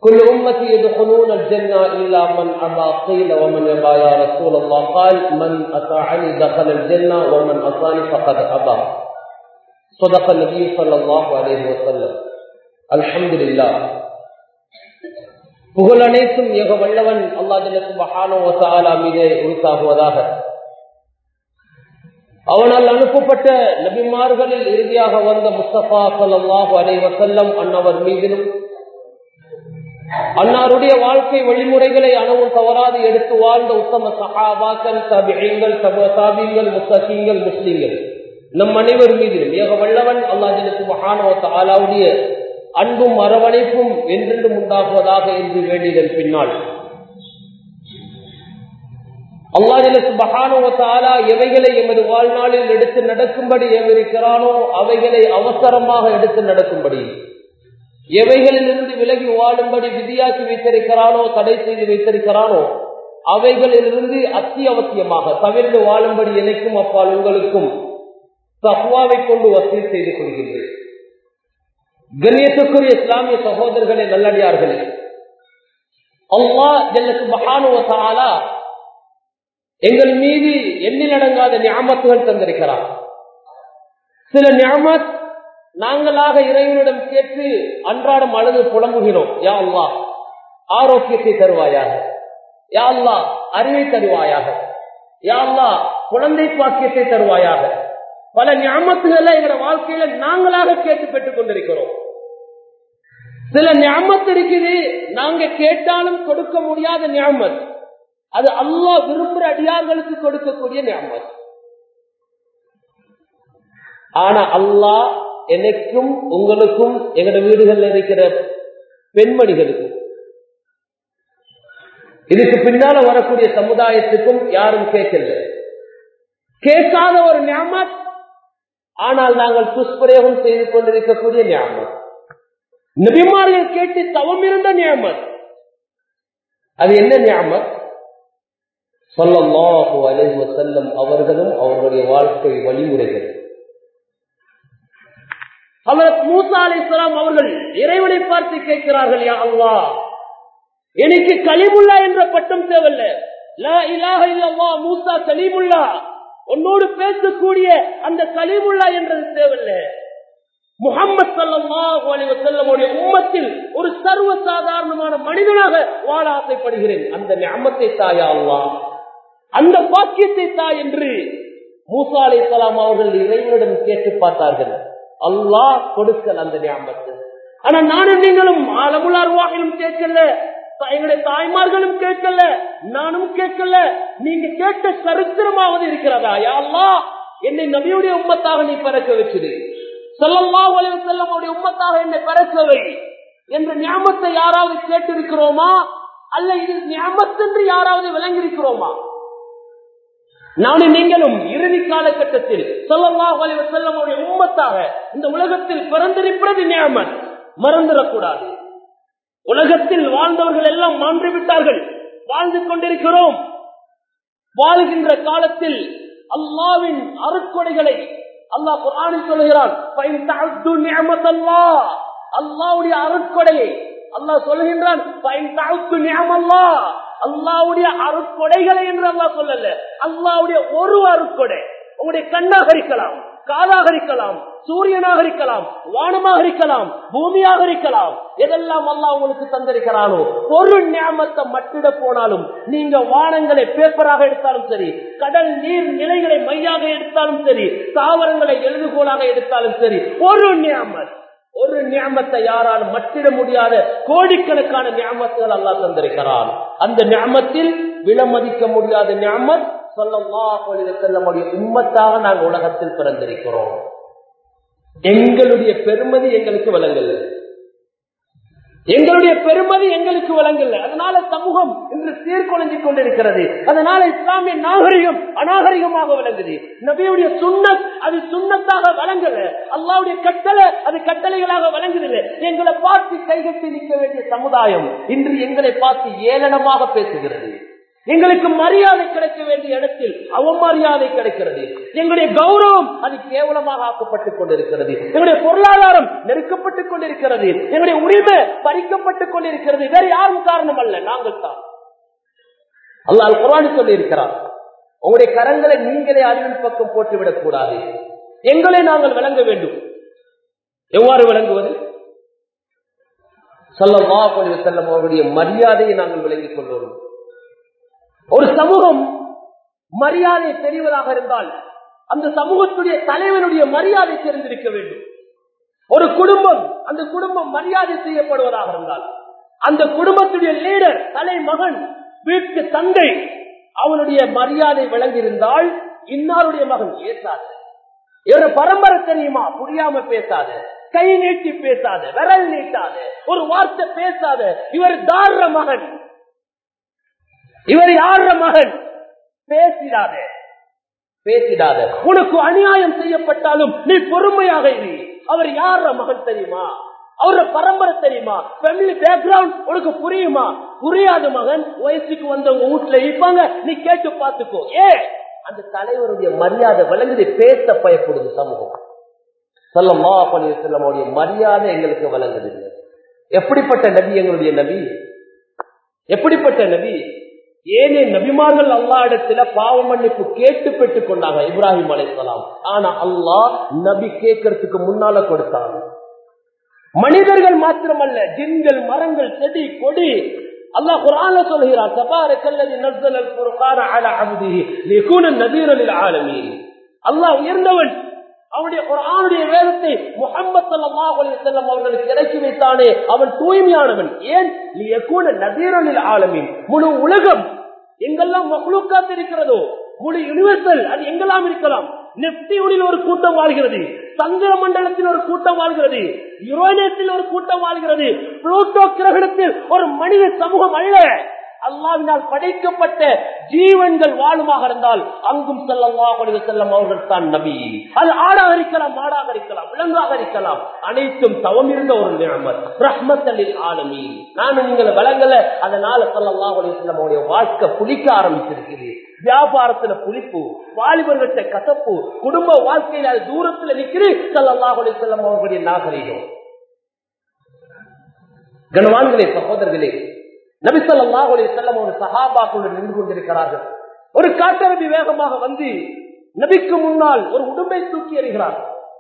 كل أمتي يدخلون الجنة إلا من أبى قيل ومن يبى يا رسول الله قال من أطاعني دخل الجنة ومن أطاني فقد أبى صدق النبي صلى الله عليه وسلم الحمد لله புகழ் அனைத்தும் ஏக வல்லவன் அல்லாஹ் சுபஹானோ வசாலா மீது உரித்தாகுவதாக அவனால் அனுப்பப்பட்ட நபிமார்களில் இறுதியாக வந்த முஸ்தபா சல்லாஹூ அலை வசல்லம் அன்னவர் மீதிலும் அன்னாருடைய வாழ்க்கை வழிமுறைகளை அணுவும் தவறாது எடுத்து வாழ்ந்த உத்தம சஹாபாக்கள் தபிகள் தாபிங்கள் முஸ்தீங்கள் முஸ்லீம்கள் நம் அனைவர் மீதிலும் ஏக வல்லவன் அல்லாஹினுக்கு மகானவத்த ஆலாவுடைய அன்பும் அரவணைப்பும் என்றென்றும் உண்டாகுவதாக என்று வேண்டியதன் பின்னால் அல்லாஹினுக்கு மகானவத்தாலா எவைகளை எமது வாழ்நாளில் எடுத்து நடக்கும்படி எவிருக்கிறானோ அவைகளை அவசரமாக எடுத்து நடக்கும்படி எவைகளிலிருந்து விலகி வாழும்படி விதியாக்கி வைத்திருக்கிறானோ தடை செய்து வைத்திருக்கிறானோ அவைகளிலிருந்து அத்தியாவசியமாக தவிர்த்து வாழும்படி எனக்கும் அப்பால் உங்களுக்கும் தஹ்வாவை கொண்டு வசூல் செய்து கொள்கின்றேன் கண்ணியத்துக்குரிய இஸ்லாமிய சகோதரர்களே நல்லடியார்களே அல்லா ஜல்லத்து மகானுவத்தாலா எங்கள் மீது எண்ணிலடங்காத ஞாபகத்துகள் தந்திருக்கிறார் சில ஞாபத் நாங்களாக இறைவனிடம் கேட்டு அன்றாடம் அழுது புலம்புகிறோம் யா அல்லா ஆரோக்கியத்தை தருவாயாக யா அல்லா அறிவை தருவாயாக யா அல்லா குழந்தை பாக்கியத்தை தருவாயாக பல ஞாபகத்துகளை எங்களோட வாழ்க்கையில நாங்களாக கேட்டு பெற்றுக் கொண்டிருக்கிறோம் சில ஞாபகத்து இருக்குது நாங்க கேட்டாலும் கொடுக்க முடியாத ஞாபகம் அது அல்லா விரும்புற அடியார்களுக்கு கொடுக்கக்கூடிய ஞாபகம் ஆனா அல்லாஹ் எனக்கும் உங்களுக்கும் எங்களோட வீடுகளில் இருக்கிற பெண்மணிகளுக்கும் இதுக்கு பின்னால வரக்கூடிய சமுதாயத்துக்கும் யாரும் கேட்கல கேட்காத ஒரு ஞாபகம் ஆனால் நாங்கள் துஷ்பிரயோகம் செய்து கொண்டிருக்கக்கூடிய ஞாபகம் நபிமார்கள் கேட்டு தவம் இருந்த ஞாபகம் அது என்ன ஞாபகம் சொல்லல்லாஹு அலைஹி வஸல்லம் அவர்களும் அவர்களுடைய வாழ்க்கை வழிமுறைகள் அவர் மூசா அலிஸ்லாம் அவர்கள் இறைவனை பார்த்து கேட்கிறார்கள் யா அல்லா எனக்கு கலிமுல்லா என்ற பட்டம் தேவையில்ல லா இலாஹ இல்லல்லா மூசா கலிமுல்லா உன்னோடு பேசக்கூடிய அந்த கலிமுல்லா என்றது தேவையில்ல முகமது சல்லாஹு அலி வசல்லமுடைய உம்மத்தில் ஒரு சர்வ சாதாரணமான மனிதனாக வாழ ஆசைப்படுகிறேன் அந்த ஞாபகத்தை தாயா அல்லா அந்த பாக்கியத்தை தா என்று மூசா அலி அவர்கள் இறைவனிடம் கேட்டு பார்த்தார்கள் அல்லாஹ் கொடுக்கல் அந்த ஞாபகத்து ஆனா நானும் நீங்களும் ஆலமுலார் வாகிலும் கேட்கல எங்களுடைய தாய்மார்களும் கேட்கல நானும் கேட்கல நீங்க கேட்ட சரித்திரமாவது இருக்கிறதா யாழ்லா என்னை நபியுடைய உம்மத்தாக நீ பிறக்க வச்சுது சொல்லல்லா ஒளிவு செல்லமுடைய உம்மத்தாக என்னை பிறக்கவை என்ற ஞாபகத்தை யாராவது கேட்டிருக்கிறோமா அல்ல இது ஞாபகத்தென்று யாராவது விளங்கியிருக்கிறோமா நானும் நீங்களும் இறுதி காலகட்டத்தில் சொல்லல்லா வலிவ செல்லமுடைய உம்மத்தாக இந்த உலகத்தில் பிறந்திருப்பது நியமன் மறந்துடக்கூடாது உலகத்தில் வாழ்ந்தவர்கள் எல்லாம் மான்று விட்டார்கள் வாழ்ந்து கொண்டிருக்கிறோம் வாழ்கின்ற காலத்தில் அல்லாவின் அருக்கொடைகளை அல்லாஹ் குரானில் சொல்கிறான் அல்லாவுடைய அருட்கொடையை அல்லாஹ் சொல்லுகின்றான் அல்லாவுடைய அருட்கொடைகளை என்று அல்லாஹ் சொல்லல அல்லாவுடைய ஒரு அருட்கொடை உங்களுடைய கண்ணாக இருக்கலாம் காதாக இருக்கலாம் சூரியனாக இருக்கலாம் வானமாக இருக்கலாம் பூமியாக இருக்கலாம் எதெல்லாம் அல்லாஹ் உங்களுக்கு தந்திருக்கிறானோ ஒரு ஞாபகத்தை மட்டிட போனாலும் நீங்க வானங்களை பேப்பராக எடுத்தாலும் சரி கடல் நீர் நிலைகளை மையாக எடுத்தாலும் சரி தாவரங்களை எழுதுகோலாக எடுத்தாலும் சரி ஒரு ஞாபகம் ஒரு ஞாபகத்தை யாரால் மட்டிட முடியாத கோடிக்கணக்கான ஞாபகங்கள் அல்லா தந்திருக்கிறான் அந்த ஞாபகத்தில் விலமதிக்க முடியாத ஞாபகம் சொல்லமுடைய உம்மத்தாக நாங்கள் உலகத்தில் பிறந்திருக்கிறோம் எங்களுடைய பெருமதி எங்களுக்கு வழங்கல எங்களுடைய பெருமதி எங்களுக்கு வழங்கல அதனால சமூகம் இன்று சீர்குலைஞ்சு கொண்டிருக்கிறது அதனால இஸ்லாமிய நாகரிகம் அநாகரிகமாக விளங்குது நபியுடைய சுண்ணத் அது சுண்ணத்தாக வழங்கல அல்லாவுடைய கட்டளை அது கட்டளைகளாக வழங்குதில்லை எங்களை பார்த்து கைகட்டி நிற்க வேண்டிய சமுதாயம் இன்று எங்களை பார்த்து ஏளனமாக பேசுகிறது எங்களுக்கு மரியாதை கிடைக்க வேண்டிய இடத்தில் அவமரியாதை கிடைக்கிறது எங்களுடைய கௌரவம் அது கேவலமாக ஆக்கப்பட்டுக் கொண்டிருக்கிறது எங்களுடைய பொருளாதாரம் நெருக்கப்பட்டுக் கொண்டிருக்கிறது எங்களுடைய உரிமை பறிக்கப்பட்டுக் கொண்டிருக்கிறது வேற யாரும் காரணம் அல்ல நாங்கள் தான் அல்லாஹ் குரான் சொல்லி இருக்கிறார் உங்களுடைய கரங்களை நீங்களே அறிவின் பக்கம் போட்டுவிடக் கூடாது எங்களை நாங்கள் விளங்க வேண்டும் எவ்வாறு விளங்குவது சொல்லமா பொழிவு செல்லம் அவருடைய மரியாதையை நாங்கள் விளங்கிக் கொள்வோம் ஒரு சமூகம் மரியாதை தெரிவதாக இருந்தால் அந்த சமூகத்துடைய தலைவனுடைய மரியாதை தெரிந்திருக்க வேண்டும் ஒரு குடும்பம் அந்த குடும்பம் மரியாதை செய்யப்படுவதாக இருந்தால் அந்த குடும்பத்துடைய லீடர் தலைமகன் வீட்டு தந்தை அவனுடைய மரியாதை விளங்கியிருந்தால் இன்னாருடைய மகன் ஏசாது இவர பரம்பரை தெரியுமா புரியாம பேசாத கை நீட்டி பேசாத விரல் நீட்டாத ஒரு வார்த்தை பேசாத இவர் தார மகன் இவர் யார மகன் பேசிடாத பேசிடாத உனக்கு அநியாயம் செய்யப்பட்டாலும் நீ பொறுமையாக இரு அவர் யார மகன் தெரியுமா அவரோட பரம்பரை தெரியுமா ஃபேமிலி பேக்ரவுண்ட் உனக்கு புரியுமா புரியாத மகன் வயசுக்கு வந்தவங்க வீட்டுல இருப்பாங்க நீ கேட்டு பார்த்துக்கோ ஏ அந்த தலைவருடைய மரியாதை விளங்குது பேச பயப்படுது சமூகம் சொல்லமா பண்ணி செல்லமுடைய மரியாதை எங்களுக்கு வழங்குது எப்படிப்பட்ட நபி எங்களுடைய நபி எப்படிப்பட்ட நபி ஏனே நபிமார்கள் அல்லா இடத்துல பாவ மன்னிப்பு கேட்டு பெற்றுக் கொண்டாங்க இப்ராஹிம் அலைசலாம் ஆனா அல்லாஹ் நபி கேட்கறதுக்கு முன்னால கொடுத்தாங்க மனிதர்கள் மாத்திரமல்ல ஜின்கள் மரங்கள் செடி கொடி அல்லாஹ் குர்ஆன்ல சொல்கிறார் தபாரக்கல்லதி நஸ்ஸல அல்-ஃபுர்கான அலா அப்திஹி லியகுன நதீரன் லில் ஆலமீன் அல்லாஹ் உயர்ந்தவன் அவனுடைய குர்ஆனுடைய வேதத்தை முஹம்மது ஸல்லல்லாஹு அலைஹி வஸல்லம் அவர்களுக்கு இறக்கி வைத்தானே அவன் தூய்மையானவன் ஏன் லியகுன நதீரன் லில் ஆலமீன் முழு உலகம் எங்கெல்லாம் மக்லூக்காத் இருக்கிறதோ முழு யூனிவர்சல் அது எங்கெல்லாம் இருக்கலாம் நெப்டியூனில் ஒரு கூட்டம் வாழ்கிறது சந்திர மண்டலத்தில் ஒரு கூட்டம் வாழ்கிறது யுரோனேஸில் ஒரு கூட்டம் வாழ்கிறது புளூட்டோ கிரகணத்தில் ஒரு மனித சமூகம் அல்ல அல்லாவினால் படைக்கப்பட்ட ஜீவன்கள் வாழுமாக இருந்தால் அங்கும் செல்லல்லாஹ் செல்லம் அவர்கள் தான் நபி அது ஆடாக இருக்கலாம் மாடாக இருக்கலாம் விலங்காக இருக்கலாம் அனைத்தும் தவம் இருந்த ஒரு நிழமர் ரஹ்மத்தலில் ஆலமி நானும் நீங்களை விளங்கல அதனால செல்லல்லாஹ் செல்லம் அவருடைய வாழ்க்கை புளிக்க ஆரம்பிச்சிருக்கிறது வியாபாரத்துல புளிப்பு வாலிபர்கிட்ட கசப்பு குடும்ப வாழ்க்கையில அது தூரத்துல நிற்கிறது செல்லல்லாஹ் செல்லம் அவர்களுடைய நாகரீகம் கனவான்களே சகோதரர்களே நபிசல்லா செல்லம் ஒரு சஹாபாக்குள் நின்று கொண்டிருக்கிறார்கள் ஒரு காட்டரபி வேகமாக வந்து நபிக்கு முன்னால் ஒரு உடும்பை தூக்கி எறிகிறார்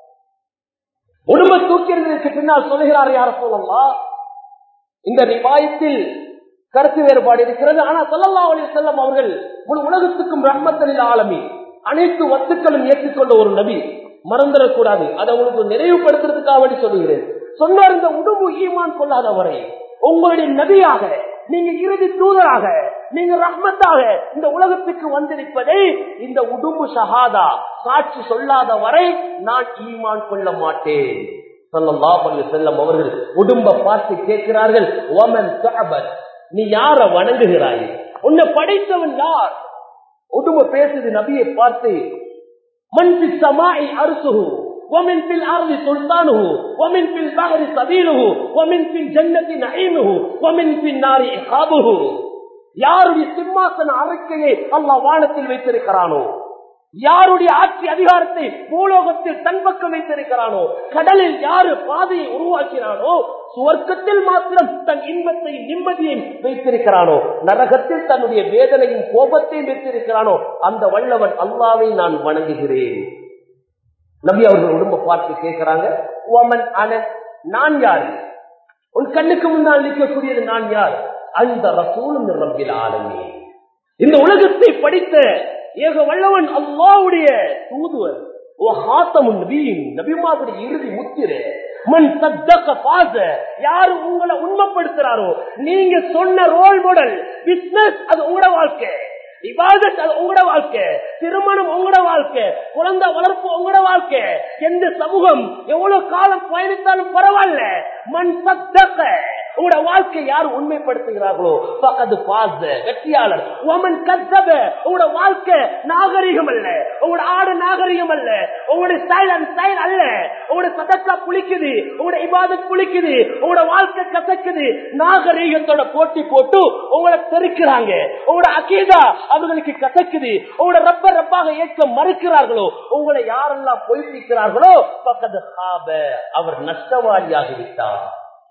உடும்பை தூக்கி எறிந்ததற்கு பின்னால் சொல்லுகிறார் யார சொல்லலாம் இந்த நிவாயத்தில் கருத்து வேறுபாடு இருக்கிறது ஆனா சொல்லல்லா அலி செல்லம் அவர்கள் முழு உலகத்துக்கும் ரஹ்மத்தலில் ஆலமி அனைத்து வத்துக்களும் ஏற்றுக்கொண்ட ஒரு நபி மறந்துடக்கூடாது அதை உங்களுக்கு நினைவுபடுத்துறதுக்காக வேண்டி சொல்லுகிறேன் சொன்னார் இந்த உடும்பு ஈமான் கொள்ளாதவரை உங்களுடைய நபியாக நீங்க இறுதி தூதராக நீங்க ரஹ்மத்தாக இந்த உலகத்துக்கு வந்திருப்பதை இந்த உடும்பு சஹாதா சாட்சி சொல்லாத வரை நான் ஈமான் கொள்ள மாட்டேன் செல்லம் அவர்கள் உடும்ப பார்த்து கேட்கிறார்கள் ஓமன் நீ யார வணங்குகிறாய் உன்னை படைத்தவன் யார் உடும்ப பேசுது நபியை பார்த்து மண்பி சமாய் அரசுகு ومن في الارض سلطانه ومن في البحر سبيله ومن في الجنه نعيمه ومن في النار عقابه யாருடைய சிம்மாசன அறிக்கையை அல்லாஹ் வானத்தில் வைத்திருக்கிறானோ யாருடைய ஆட்சி அதிகாரத்தை பூலோகத்தில் தன் பக்கம் வைத்திருக்கிறானோ கடலில் யாரு பாதையை உருவாக்கினானோ சுவர்க்கத்தில் மாத்திரம் தன் இன்பத்தை நிம்மதியை வைத்திருக்கிறானோ நரகத்தில் தன்னுடைய வேதனையும் கோபத்தையும் வைத்திருக்கிறானோ அந்த வல்லவன் அல்லாவை நான் வணங்குகிறேன் நபி அவர்கள் உடம்ப பார்த்து கேட்கிறாங்க ஓமன் அனன் நான் யாரு உன் கண்ணுக்கு முன்னால் நிற்கக்கூடியது நான் யார் அந்த ரசூலும் ரப்பில் ஆலமே இந்த உலகத்தை படித்த ஏக வல்லவன் அல்லாவுடைய தூதுவர் நபிமாவுடைய இறுதி முத்திர மண் சத்தக்க பாச யாரு உங்களை உண்மைப்படுத்துறாரோ நீங்க சொன்ன ரோல் மாடல் பிசினஸ் அது உங்களோட வாழ்க்கை இபாதத் அது உங்களோட வாழ்க்கை திருமணம் உங்களோட வாழ்க்கை குழந்தை வளர்ப்பு உங்களோட வாழ்க்கை எந்த சமூகம் எவ்வளவு காலம் பயணித்தாலும் பரவாயில்ல மண் சத்தக்க உங்களோட வாழ்க்கை யார் உண்மைப்படுத்துகிறார்களோ பக்கத்து பாச வெற்றியாளர் ஒமன் கத்தப உங்களோட வாழ்க்கை நாகரிகம் அல்ல உங்களோட ஆடு நாகரிகம் அல்ல உங்களோட ஸ்டைல் அண்ட் ஸ்டைல் அல்ல உங்களோட சதக்கா புளிக்குது உங்களோட இபாதத் புளிக்குது உங்களோட வாழ்க்கை கசக்குது நாகரீகத்தோட போட்டி போட்டு உங்களை தெருக்கிறாங்க உங்களோட அகீதா அவர்களுக்கு கசக்குது உங்களோட ரப்ப ரப்பாக ஏற்க மறுக்கிறார்களோ உங்களை யாரெல்லாம் பொய்ப்பிக்கிறார்களோ பக்கத்து ஹாப அவர் நஷ்டவாளியாகிவிட்டார்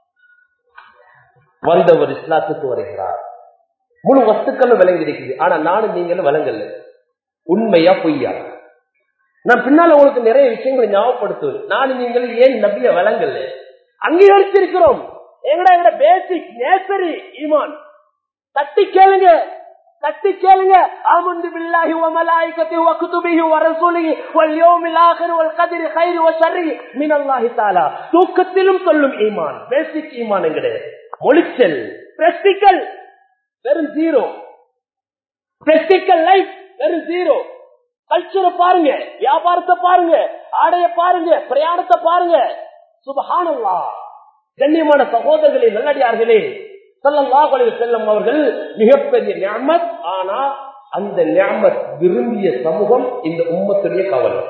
வந்தவர் இஸ்லாத்துக்கு வருகிறார் முழு வஸ்துக்களும் விளங்கி இருக்குது ஆனா நானும் நீங்களும் விளங்கல உண்மையா பொய்யா நான் பின்னால உங்களுக்கு நிறைய விஷயங்களை ஞாபகப்படுத்துவேன் நானும் நீங்களும் ஏன் நபிய விளங்கல அங்கீகரிச்சிருக்கிறோம் எங்கடா எங்கட பேசிக் நேசரி ஈமான் தட்டி கேளுங்க தட்டி கேளுங்க ஆமந்து பில்லாஹி வ மலாயிகத்தி வ குதுபிஹி வ ரசூலிஹி வல் யௌமில் ஆகிர் வல் கத்ரி கைர் வ ஷர்ரி மினல்லாஹி தஆலா தூக்கத்திலும் சொல்லும் ஈமான் பேசிக் ஈமான் எங்கடே மொழிச்சல் பிராக்டிகல் வெறும் ஜீரோ பிராக்டிகல் லைஃப் வெறும் ஜீரோ கல்ச்சரை பாருங்க வியாபாரத்தை பாருங்க ஆடைய பாருங்க பிரயாணத்தை பாருங்க சுபஹானல்லா கண்ணியமான சகோதரர்களே நல்லடியார்களே சல்லல்லாஹு அலைஹி செல்லும் அவர்கள் மிகப்பெரிய ஞாமத் ஆனா அந்த ஞாமத் விரும்பிய சமூகம் இந்த உம்மத்துடைய கவலை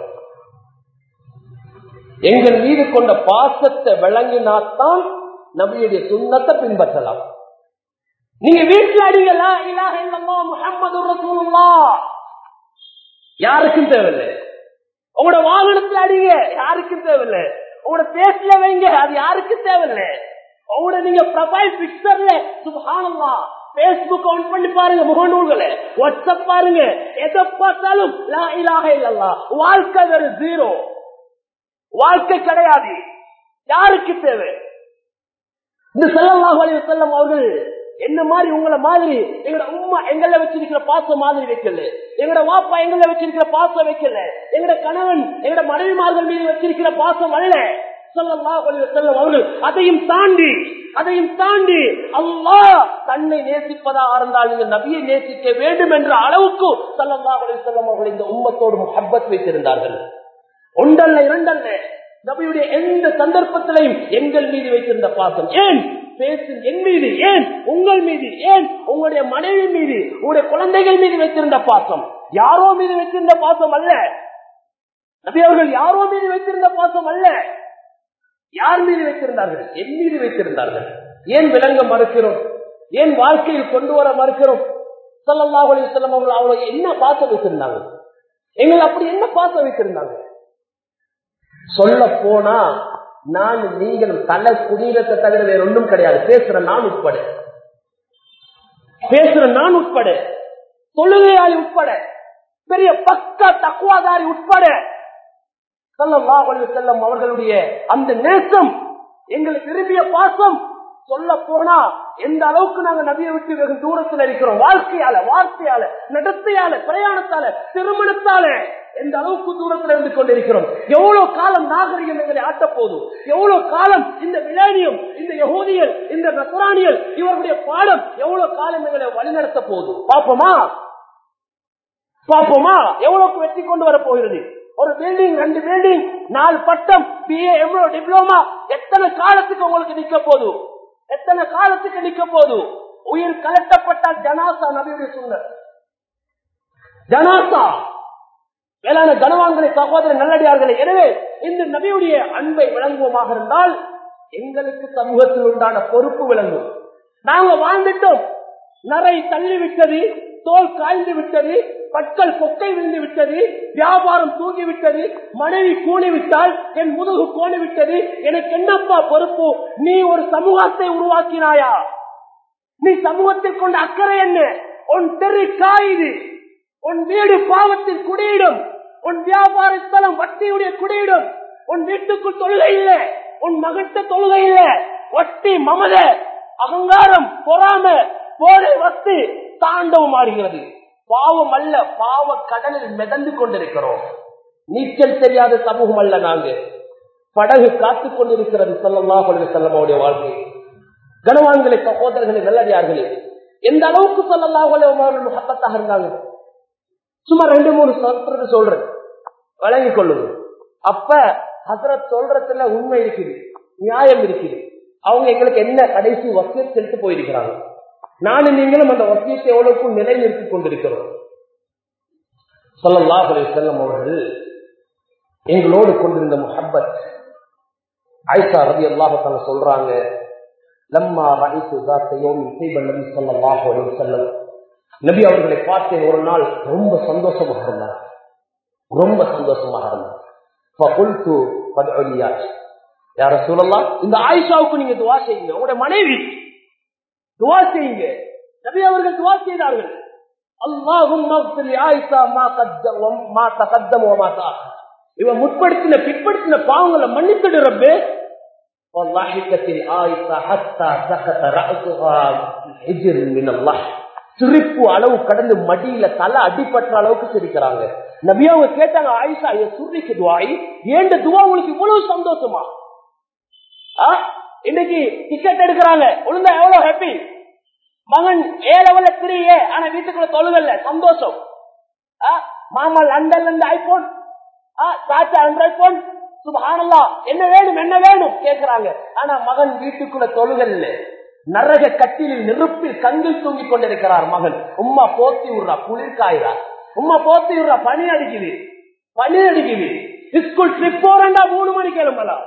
எங்கள் மீது கொண்ட பாசத்தை விளங்கினாத்தான் நபியுடைய சுண்ணத்தை பின்பற்றலாம் நீங்க வீட்டுல அடிங்களா இலாக இல்லம்மா முகமது ரசூலுல்லா யாருக்கும் தேவையில்லை உங்களோட வாகனத்துல அடிங்க யாருக்கும் தேவையில்லை உங்களோட பேஸ்ல வைங்க அது யாருக்கும் தேவையில்லை உங்களோட நீங்க ப்ரொஃபைல் பிக்சர்ல சுபஹானல்லா பேஸ்புக் ஆன் பண்ணி பாருங்க முகநூல்களை வாட்ஸ்அப் பாருங்க எதை பார்த்தாலும் லா இலாக இல்லல்லா வாழ்க்கை வேறு ஜீரோ வாழ்க்கை கிடையாது யாருக்கு தேவை இந்த செல்லல்லாஹு அலைஹி வஸல்லம் அவர்கள் என்ன மாதிரி உங்களை மாதிரி எங்கட உம்மா எங்கள வச்சிருக்கிற பாசம் மாதிரி வைக்கல எங்கட வாப்பா எங்கள வச்சிருக்கிற பாசம் வைக்கல எங்கட கணவன் எங்கட மனைவிமார்கள் மீது வச்சிருக்கிற பாசம் அல்ல ஸல்லல்லாஹு அலைஹி வஸல்லம் அவர்கள் அதையும் தாண்டி அதையும் தாண்டி அல்லாஹ் தன்னை நேசிப்பதாக இருந்தால் இந்த நபியை நேசிக்க வேண்டும் என்ற அளவுக்கு ஸல்லல்லாஹு அலைஹி வஸல்லம் அவர்கள் இந்த உம்மத்தோடு முஹப்பத் வைத்திருந்தார்கள் ஒன்றல்ல இரண்டல்ல நபியுடைய எந்த சந்தர்ப்பத்திலையும் எங்கள் மீது வைத்திருந்த பாசம் ஏன் பேசும் என் மீது ஏன் உங்கள் மீது ஏன் உங்களுடைய மனைவி மீது உங்களுடைய குழந்தைகள் மீது வைத்திருந்த பாசம் யாரோ மீது வைத்திருந்த பாசம் அல்ல நபி அவர்கள் யாரோ மீது வைத்திருந்த பாசம் அல்ல யார் மீது வைத்திருந்தார்கள் என் மீது வைத்திருந்தார்கள் ஏன் விளங்க மறுக்கிறோம் ஏன் வாழ்க்கையில் கொண்டு வர மறுக்கிறோம் சல்லல்லாஹு அலைஹி வஸல்லம் அவர்கள் அவ்வளவு என்ன பாசம் வைத்திருந்தாங்க எங்களை அப்படி என்ன பாசம் வைத்திருந்தாங்க சொல்ல போனா நான் நீங்கள் தலை குடியிலத்தை தவிர வேற ஒன்றும் கிடையாது பேசுற நான் உட்பட பேசுற நான் உட்பட தொழுகையாளி உட்பட பெரிய பக்க தக்குவாதாரி உட்பட செல்லம் அவர்களுடைய அந்த நேசம் எங்களுக்கு விரும்பிய பாசம் சொல்ல போனா எந்த அளவுக்கு நாங்க நபியை விட்டு வெகு தூரத்தில் இருக்கிறோம் வாழ்க்கையால வார்த்தையால நடத்தையால பிரயாணத்தால திருமணத்தால எந்த அளவுக்கு தூரத்தில் இருந்து கொண்டிருக்கிறோம் எவ்வளவு காலம் நாகரிகம் எங்களை ஆட்ட போதும் எவ்வளவு காலம் இந்த விளையாடியம் இந்த யகோதியல் இந்த நசரானியல் இவர்களுடைய பாடம் எவ்வளவு காலம் எங்களை வழிநடத்த போதும் பாப்போமா பாப்போமா எவ்வளவுக்கு வெற்றி கொண்டு வர போகிறது ஒரு பில்டிங் ரெண்டு பில்டிங் நாலு பட்டம் பிஏ எவ்வளவு டிப்ளமா எத்தனை காலத்துக்கு உங்களுக்கு நிக்க போதும் எத்தனை காலத்துக்கு நிக்க போதும் உயிர் கலட்டப்பட்டால் ஜனாசா நபியுடைய சூழல் ஜனாசா வேளாண் கனவான்களை சகோதர நல்லடியார்களே எனவே இந்த நபியுடைய அன்பை விளங்குவோமாக இருந்தால் எங்களுக்கு சமூகத்தில் உண்டான பொறுப்பு விளங்கும் நாங்க வாழ்ந்துட்டோம் நரை தள்ளி விட்டது தோல் காய்ந்து விட்டது பற்கள் கொக்கை விழுந்து விட்டது வியாபாரம் தூங்கி விட்டது மனைவி கூணி விட்டால் என் முதுகு கோணி விட்டது எனக்கு என்னப்பா பொறுப்பு நீ ஒரு சமூகத்தை உருவாக்கினாயா நீ சமூகத்தில் கொண்ட அக்கறை என்ன உன் தெரு காயுது உன் வீடு பாவத்தில் குடியிடும் உன் வியாபார ஸ்தலம் வட்டியுடைய குடியிடும் உன் வீட்டுக்குள் தொழுகை இல்லை உன் மகட்ட தொழுகை இல்லை வட்டி மமத அகங்காரம் பொறாம போதை வஸ்து தாண்டவம் மாறுகிறது பாவம் அல்ல பாவ கடலில் மிதந்து கொண்டிருக்கிறோம் நீச்சல் தெரியாத சமூகம் அல்ல நாங்க படகு காத்துக் கொண்டிருக்கிறது செல்லமாக செல்லமாவுடைய வாழ்க்கை கனவான்களை சகோதரர்களை நல்லடியார்களே எந்த அளவுக்கு சொல்லலாம் முகப்பத்தாக இருந்தாங்க சும்மா ரெண்டு மூணு சொல்றது சொல்றேன் வழங்கிக் கொள்ளுங்க அப்ப ஹசரத் சொல்றதுல உண்மை இருக்குது நியாயம் இருக்குது அவங்க எங்களுக்கு என்ன கடைசி வசியம் செலுத்து போயிருக்கிறாங்க நானும் நீங்களும் அந்த வசியத்தை எவ்வளவுக்கும் நிலைநிறுத்திக் கொண்டிருக்கிறோம் சொல்லல்லா செல்லம் அவர்கள் எங்களோடு கொண்டிருந்த முஹப்பத் ஐசா ரவி அல்லாஹால சொல்றாங்க லம்மா ரஹித்து தாத்தையோம் இசைபன் நபி சொல்லல்லாஹு அலைஹி வஸல்லம் நபி அவர்களை பார்த்தேன் ஒரு நாள் ரொம்ப சந்தோஷமாக இருந்தார் ரொம்ப சந்தோஷமாக இருந்தார் ஃபகுல்து ஃபத்உலியா யார சொல்லலாம் இந்த ஆயிஷாவுக்கு நீங்க துவா செய்யுங்க உங்களுடைய மனைவி துவா செய்யுங்க நபி அவர்கள் துவா செய்தார்கள் அல்லாஹும் ஆயிஷா மா கத்தம் மா தகத்தம் மா தாஹர் இவன் முற்படுத்தின பிற்படுத்தின பாவங்களை மன்னித்துடு ரப்பே வல்லாஹிக்கத்தில் ஆயிஷா ஹத்தா சகத ரஅசுஹா ஹிஜ்ர் மின் அல்லாஹ் சிரிப்பு அளவு கடந்து மடியில தலை அடிபட்ட அளவுக்கு சிரிக்கிறாங்க நபி அவங்க கேட்டாங்க ஆயிஷா என் சுருளிக்கு துவாய் ஏண்ட துவா உங்களுக்கு இவ்வளவு சந்தோஷமா இன்னைக்கு டிக்கெட் எடுக்கிறாங்க ஒழுங்கா எவ்வளவு ஹாப்பி மகன் ஏ லெவல்ல திரியே ஆனா வீட்டுக்குள்ள தொழுகல்ல சந்தோஷம் மாமா லண்டன்ல இருந்து ஐபோன் சாச்சா ஆண்ட்ராய்ட் போன் சுபஹானல்லா என்ன வேணும் என்ன வேணும் கேக்குறாங்க ஆனா மகன் வீட்டுக்குள்ள தொழுகல்ல நரக கட்டிலில் நெருப்பில் கங்கில் தூங்கிக் கொண்டிருக்கிறார் மகன் உம்மா போத்தி விடுறா குளிர் காயுறா உம்மா போத்தி விடுறா பனி அடிக்குது பனி அடிக்குது ஸ்கூல் ட்ரிப் போறண்டா மூணு மணிக்கு கிளம்பலாம்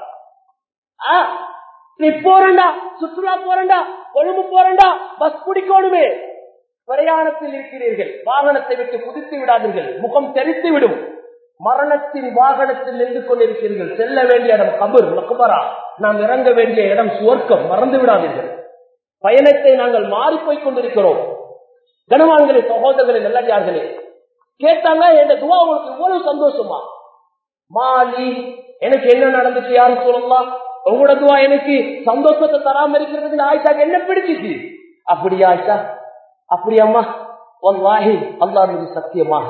ட்ரிப் போறண்டா சுற்றுலா போறண்டா கொழும்பு போறண்டா பஸ் பிடிக்கணுமே பிரயாணத்தில் இருக்கிறீர்கள் வாகனத்தை விட்டு குதித்து விடாதீர்கள் முகம் தெரித்து விடும் மரணத்தின் வாகனத்தில் நின்று கொண்டிருக்கிறீர்கள் செல்ல வேண்டிய இடம் கபர் மக்குபரா நாம் இறங்க வேண்டிய இடம் சுவர்க்கம் மறந்து விடாதீர்கள் பயணத்தை நாங்கள் மாறி போய் கொண்டிருக்கிறோம் கனவான்களே சகோதரர்களே நல்லடியார்களே கேட்டாங்க என் துவா உங்களுக்கு இவ்வளவு சந்தோஷமா மாலி எனக்கு என்ன நடந்துச்சு யாரும் சொல்லலாம் உங்களோட துவா எனக்கு சந்தோஷத்தை தராம இருக்கிறதுக்கு ஆயிஷாக்கு என்ன பிடிச்சிச்சு அப்படியா ஆயிஷா அப்படியாம்மா வாஹி அல்லா மீது சத்தியமாக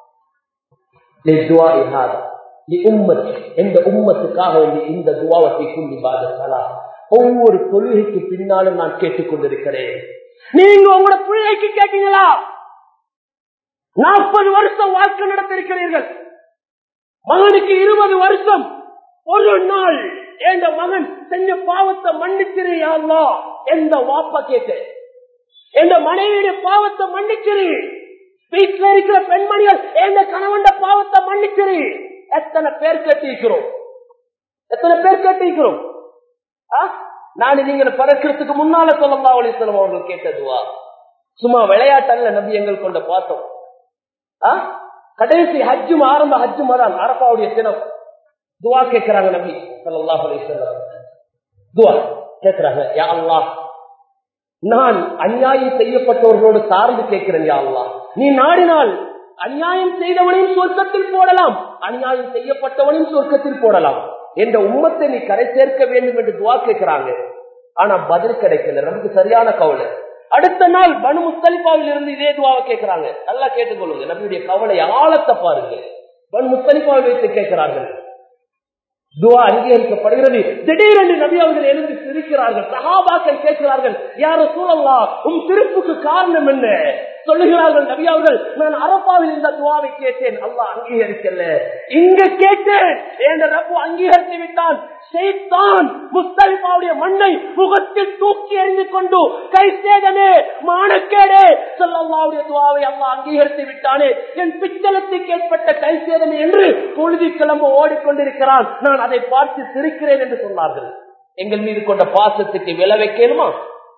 எந்த உம்மத்துக்காக வேண்டி இந்த துவாவத்தை கொண்டு பாதசலா ஒவ்வொரு தொழுகைக்கு பின்னாலும் நான் கேட்டுக்கொண்டிருக்கிறேன் நீங்க உங்களோட பிள்ளைக்கு கேட்டீங்களா நாற்பது வருஷம் வாழ்க்கை நடத்திருக்கிறீர்கள் மகனுக்கு இருபது வருஷம் ஒரு நாள் எந்த மகன் செஞ்ச பாவத்தை மன்னிச்சிரியா எந்த வாப்பா கேட்டு எந்த மனைவியுடைய பாவத்தை மன்னிச்சிரு வீட்டில் இருக்கிற பெண்மணிகள் எந்த கணவன் பாவத்தை மன்னிச்சிரு எத்தனை பேர் கட்டிக்கிறோம் எத்தனை பேர் கட்டிக்கிறோம் நான் நீங்க பறக்கிறதுக்கு முன்னால சொல்லா அலிஸ்லாம் அவர்கள் கேட்டதுவா சும்மா விளையாட்டல்ல நபி எங்கள் கொண்ட பார்த்தோம் கடைசி ஹஜ்ஜும் ஆரம்ப ஹஜ்ஜும் தான் அரப்பாவுடைய தினம் துவா கேட்கிறாங்க நபி சொல்லா அலிஸ்லாம் துவா கேட்கிறாங்க யா அல்லா நான் அநியாயம் செய்யப்பட்டவர்களோடு சார்ந்து கேட்கிறேன் யா அல்லா நீ நாடினால் அநியாயம் செய்தவனையும் சொர்க்கத்தில் போடலாம் அநியாயம் செய்யப்பட்டவனையும் சொர்க்கத்தில் போடலாம் என்ற உம்மத்தை நீ கரை சேர்க்க வேண்டும் என்று துவா கேட்கிறாங்க ஆனா பதில் கிடைக்கல நமக்கு சரியான கவலை அடுத்த நாள் பனு முத்தலிப்பாவில் இருந்து இதே துவாவை கேட்கிறாங்க நல்லா கேட்டுக்கொள்ளுங்க நம்முடைய கவலை ஆழத்தை பாருங்க பனு முத்தலிப்பாவில் வைத்து கேட்கிறார்கள் துவா அங்கீகரிக்கப்படுகிறது திடீரென்று நபி அவர்கள் எழுந்து சிரிக்கிறார்கள் சகாபாக்கள் கேட்கிறார்கள் யார சூழல்லா உன் திருப்புக்கு காரணம் என்ன சொல்லுகிறார்கள் நபி அவர்கள் நான் அரப்பாவில் இந்த துவாவை கேட்டேன் அல்லாஹ் அங்கீகரிக்கல இங்க கேட்டேன் என்ற ரப்பு அங்கீகரித்து விட்டான் செய்தான் முஸ்தலிமாவுடைய மண்ணை முகத்தில் தூக்கி எறிந்து கொண்டு கை சேதமே மானக்கேடே சொல்லல்லாவுடைய துவாவை அல்லாஹ் அங்கீகரித்து விட்டானே என் பிச்சலத்துக்கு ஏற்பட்ட கை சேதமே என்று பொழுதி கிளம்ப ஓடிக்கொண்டிருக்கிறான் நான் அதை பார்த்து சிரிக்கிறேன் என்று சொன்னார்கள் எங்கள் மீது கொண்ட பாசத்துக்கு விலை வைக்கணுமா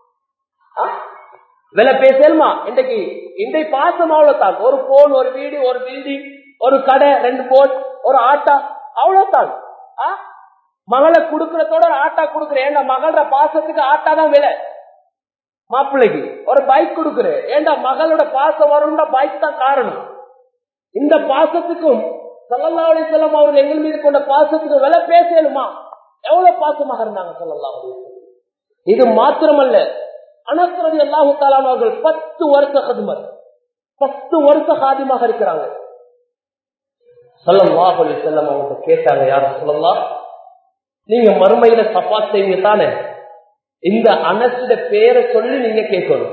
விலை பேசலுமா இன்றைக்கு இன்றைக்கு பாசம் அவ்வளவுதான் ஒரு போன் ஒரு வீடு ஒரு பில்டிங் ஒரு கடை ரெண்டு போட் ஒரு ஆட்டா அவ்வளவுதான் மகளை குடுக்கறதோட ஒரு ஆட்டா குடுக்குறேன் ஏன்டா மகளோட பாசத்துக்கு ஆட்டா தான் விலை மாப்பிள்ளைக்கு ஒரு பைக் கொடுக்குறேன் ஏண்டா மகளோட பாசம் வரும்னா பைக் தான் காரணம் இந்த பாசத்துக்கும் சல்லல்லாவுடைய செல்லம் அவர்கள் எங்கள் மீது கொண்ட பாசத்துக்கு விலை பேசலுமா எவ்வளவு பாசமாக இருந்தாங்க சல்லல்லா இது மாத்திரமல்ல அனஸ்ரதி அல்லாஹு அவர்கள் பத்து வருஷ கதுமர் பத்து வருஷ காதியமாக இருக்கிறாங்க சொல்லம் வாஹலி செல்லம் அவங்க கேட்டாங்க யாரும் சொல்லலாம் நீங்க மறுமையில சப்பா செய்வீங்க தானே இந்த அனசிட பேரை சொல்லி நீங்க கேட்கணும்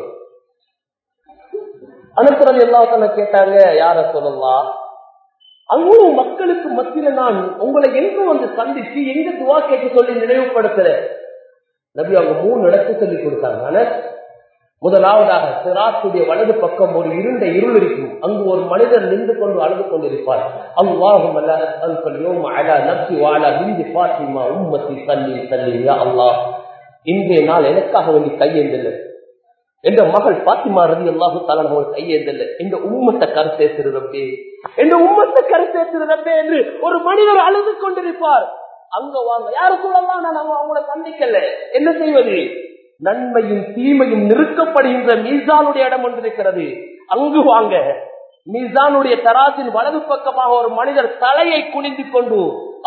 அனசுரதி எல்லாத்தான கேட்டாங்க யார சொல்லலாம் அவ்வளவு மக்களுக்கு மத்தியில நான் உங்களை எங்க வந்து சந்திச்சு எங்க துவா கேட்க சொல்லி நினைவுபடுத்துறேன் நபி அவங்க மூணு இடத்தை சொல்லி கொடுத்தாங்க ஆனா முதலாவதாக சிராத்துடைய வலது பக்கம் ஒரு இருண்ட இருள் இருக்கும் அங்கு ஒரு மனிதர் நின்று கொண்டு அழுது கொண்டிருப்பார் அல்லாஹும் நப்சி வாழா பிந்தி பாத்திமா உம்மத்தி சல்லி சல்லி அல்லாஹ் இன்றைய நாள் எனக்காக வேண்டி கையேந்தல்ல என்ற மகள் பாத்திமா ரதி அல்லாஹு தாலான கையேந்தல்ல இந்த உம்மத்தை கருத்தேசிருந்தே இந்த உம்மத்தை கருத்தேசிருந்தே என்று ஒரு மனிதர் அழுது கொண்டிருப்பார் அங்க வாங்க யாரு சொல்லலாம் நான் அவங்கள சந்திக்கல என்ன செய்வது நன்மையும் தீமையும் நிறுக்கப்படுகின்ற மீசானுடைய இடம் ஒன்று இருக்கிறது அங்கு வாங்க மீசானுடைய தராசின் வலது பக்கமாக ஒரு மனிதர் தலையை குனிந்து கொண்டு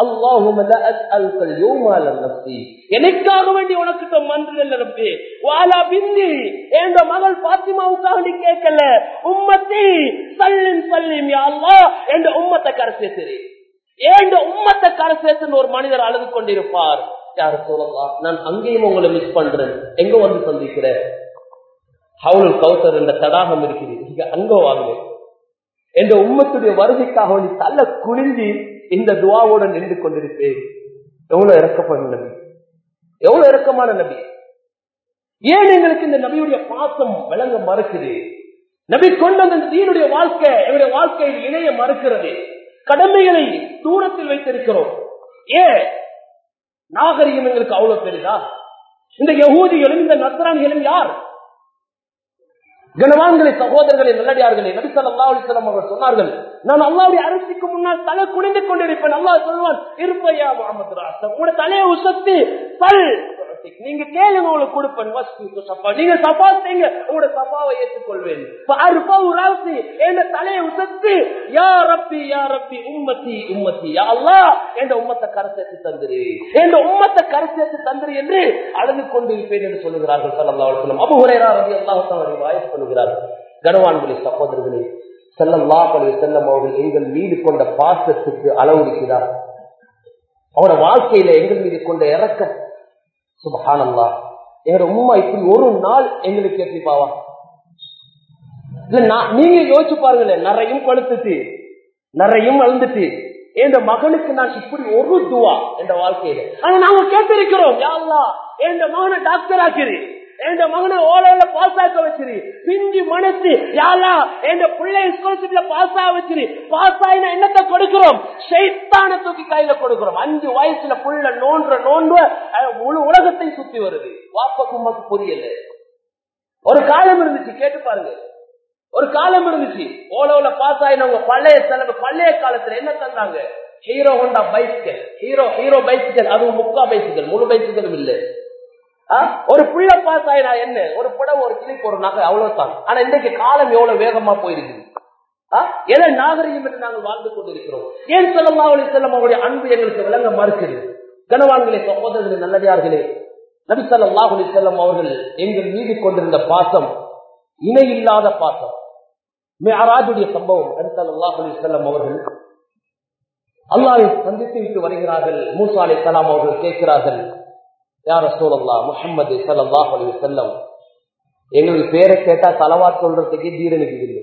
எனக்காக வேண்டி உனக்கு மன்று வாலா பிந்தி என்ற மகள் பாத்திமாவுக்காக நீ கேட்கல உம்மத்தி சல்லின் சல்லிம் அல்லா என்ற உம்மத்தை கரசேசரி ஏண்ட உம்மத்தை கரசேசன் ஒரு மனிதர் அழுது கொண்டிருப்பார் யாரு சொல்லலாம் நான் அங்கேயும் உங்களை மிஸ் பண்றேன் எங்க வந்து சந்திக்கிறேன் ஹவுல் கௌசர் என்ற தடாகம் இருக்குது இங்க அங்க வாங்க என்ற உம்மத்துடைய வருகைக்காக வேண்டி தள்ள குனிஞ்சி இந்த துவாவோட நின்று கொண்டிருப்பேன் எவ்வளவு இறக்கப்படும் நபி எவ்வளவு இறக்கமான நபி ஏன் எங்களுக்கு இந்த நபியுடைய பாசம் விளங்க மறுக்குது நபி கொண்ட அந்த தீனுடைய வாழ்க்கை எங்களுடைய வாழ்க்கையில் இணைய மறுக்கிறது கடமைகளை தூரத்தில் வைத்திருக்கிறோம் ஏன் நாகரிகம் எங்களுக்கு அவ்வளவு பெரிதா இந்த யகூதிகளும் இந்த நசராணிகளும் யார் கனவான்களை சகோதரர்களை நல்லடியார்களே நபிசல் அல்லா அலிஸ்லாம் அவர்கள் சொன்னார்கள் நான் அல்லாவுடைய அரசுக்கு முன்னால் தலை குனிந்து கொண்டிருப்பேன் அல்லா சொல்வான் இருப்பையா முகமது ராசம் உங்களோட தலையை உசத்து பல் நீங்க கேளுங்க உங்களுக்கு கொடுப்பேன் சப்பா நீங்க சப்பா செய்யுங்க உங்களோட சப்பாவை ஏற்றுக்கொள்வேன் என் தலையை உசத்து யா ரப்பி யா ரப்பி உம்மத்தி உம்மத்தி யா அல்லா என்ற உம்மத்தை கரசேத்து தந்துரு என்ற உம்மத்தை கரசேத்து தந்துரு என்று அழுது கொண்டிருப்பேன் என்று சொல்லுகிறார்கள் சல்லா அலுவலம் அபு ஹுரேரா ரவி அல்லாஹ் வாய்ப்பு சொல்லுகிறார்கள் கனவான்களே சகோதரர்களே செல்லல்லா பழைய செல்லம் அவர்கள் எங்கள் மீது கொண்ட பாசத்துக்கு அளவு இருக்கிறார் அவரோட வாழ்க்கையில எங்கள் மீது கொண்ட இறக்க சுபகானல்லா எங்க உண்மை இப்படி ஒரு நாள் எங்களுக்கு எப்படி பாவா இல்ல நீங்க யோசிச்சு பாருங்களேன் நிறையும் பழுத்துட்டு நிறையும் வளர்ந்துட்டு என் மகனுக்கு நான் இப்படி ஒரு துவா என்ற வாழ்க்கையில ஆனா நாங்க கேட்டிருக்கிறோம் யாருலா என் மகனை டாக்டர் ஆக்கிறேன் என் மகனை ஓலையில பாஸ் ஆக்க வச்சிரு பிஞ்சு மனசு யாரா என் பிள்ளை ஸ்காலர்ஷிப்ல பாஸ் ஆக வச்சிரு பாஸ் ஆயினா என்னத்தை கொடுக்கிறோம் சைத்தான தூக்கி கையில கொடுக்கிறோம் அஞ்சு வயசுல புள்ள நோன்ற நோன்பு முழு உலகத்தை சுத்தி வருது வாப்ப கும்மாக்கு புரியல ஒரு காலம் இருந்துச்சு கேட்டு பாருங்க ஒரு காலம் இருந்துச்சு ஓலோல பாஸ் ஆயினவங்க பழைய செலவு பழைய காலத்துல என்ன தந்தாங்க Hero Honda bicycle Hero Hero bicycle அதுவும் முக்கா பைஸ்கல் முழு பைஸ்கலும் இல்லை ஒரு புள்ள பாஸ் ஆயினா என்ன ஒரு புடம் ஒரு கிளிப் ஒரு நகை அவ்வளவுதான் ஆனா இன்றைக்கு காலம் எவ்வளவு வேகமா போயிருக்குது எதை நாகரிகம் என்று நாங்கள் வாழ்ந்து கொண்டிருக்கிறோம் ஏன் சொல்லமா அவளை செல்லம் அவருடைய அன்பு எங்களுக்கு விளங்க மறுக்குது கனவான்களே சகோதரர்களே நல்லடியார்களே நபி சல்லாஹ் அலி செல்லம் அவர்கள் எங்கள் மீது கொண்டிருந்த பாசம் இணை இல்லாத பாசம் மேராஜுடைய சம்பவம் நபி சல்லாஹ் அலி செல்லம் அவர்கள் அல்லாவை சந்தித்து விட்டு வருகிறார்கள் மூசா அலி சலாம் அவர்கள் கேட்கிறார்கள் யார சூழல்லா முகமது சல்லாஹ் அலி செல்லம் எங்களுக்கு பேரை கேட்டா தலவா சொல்றதுக்கு தீரனுக்கு இல்லை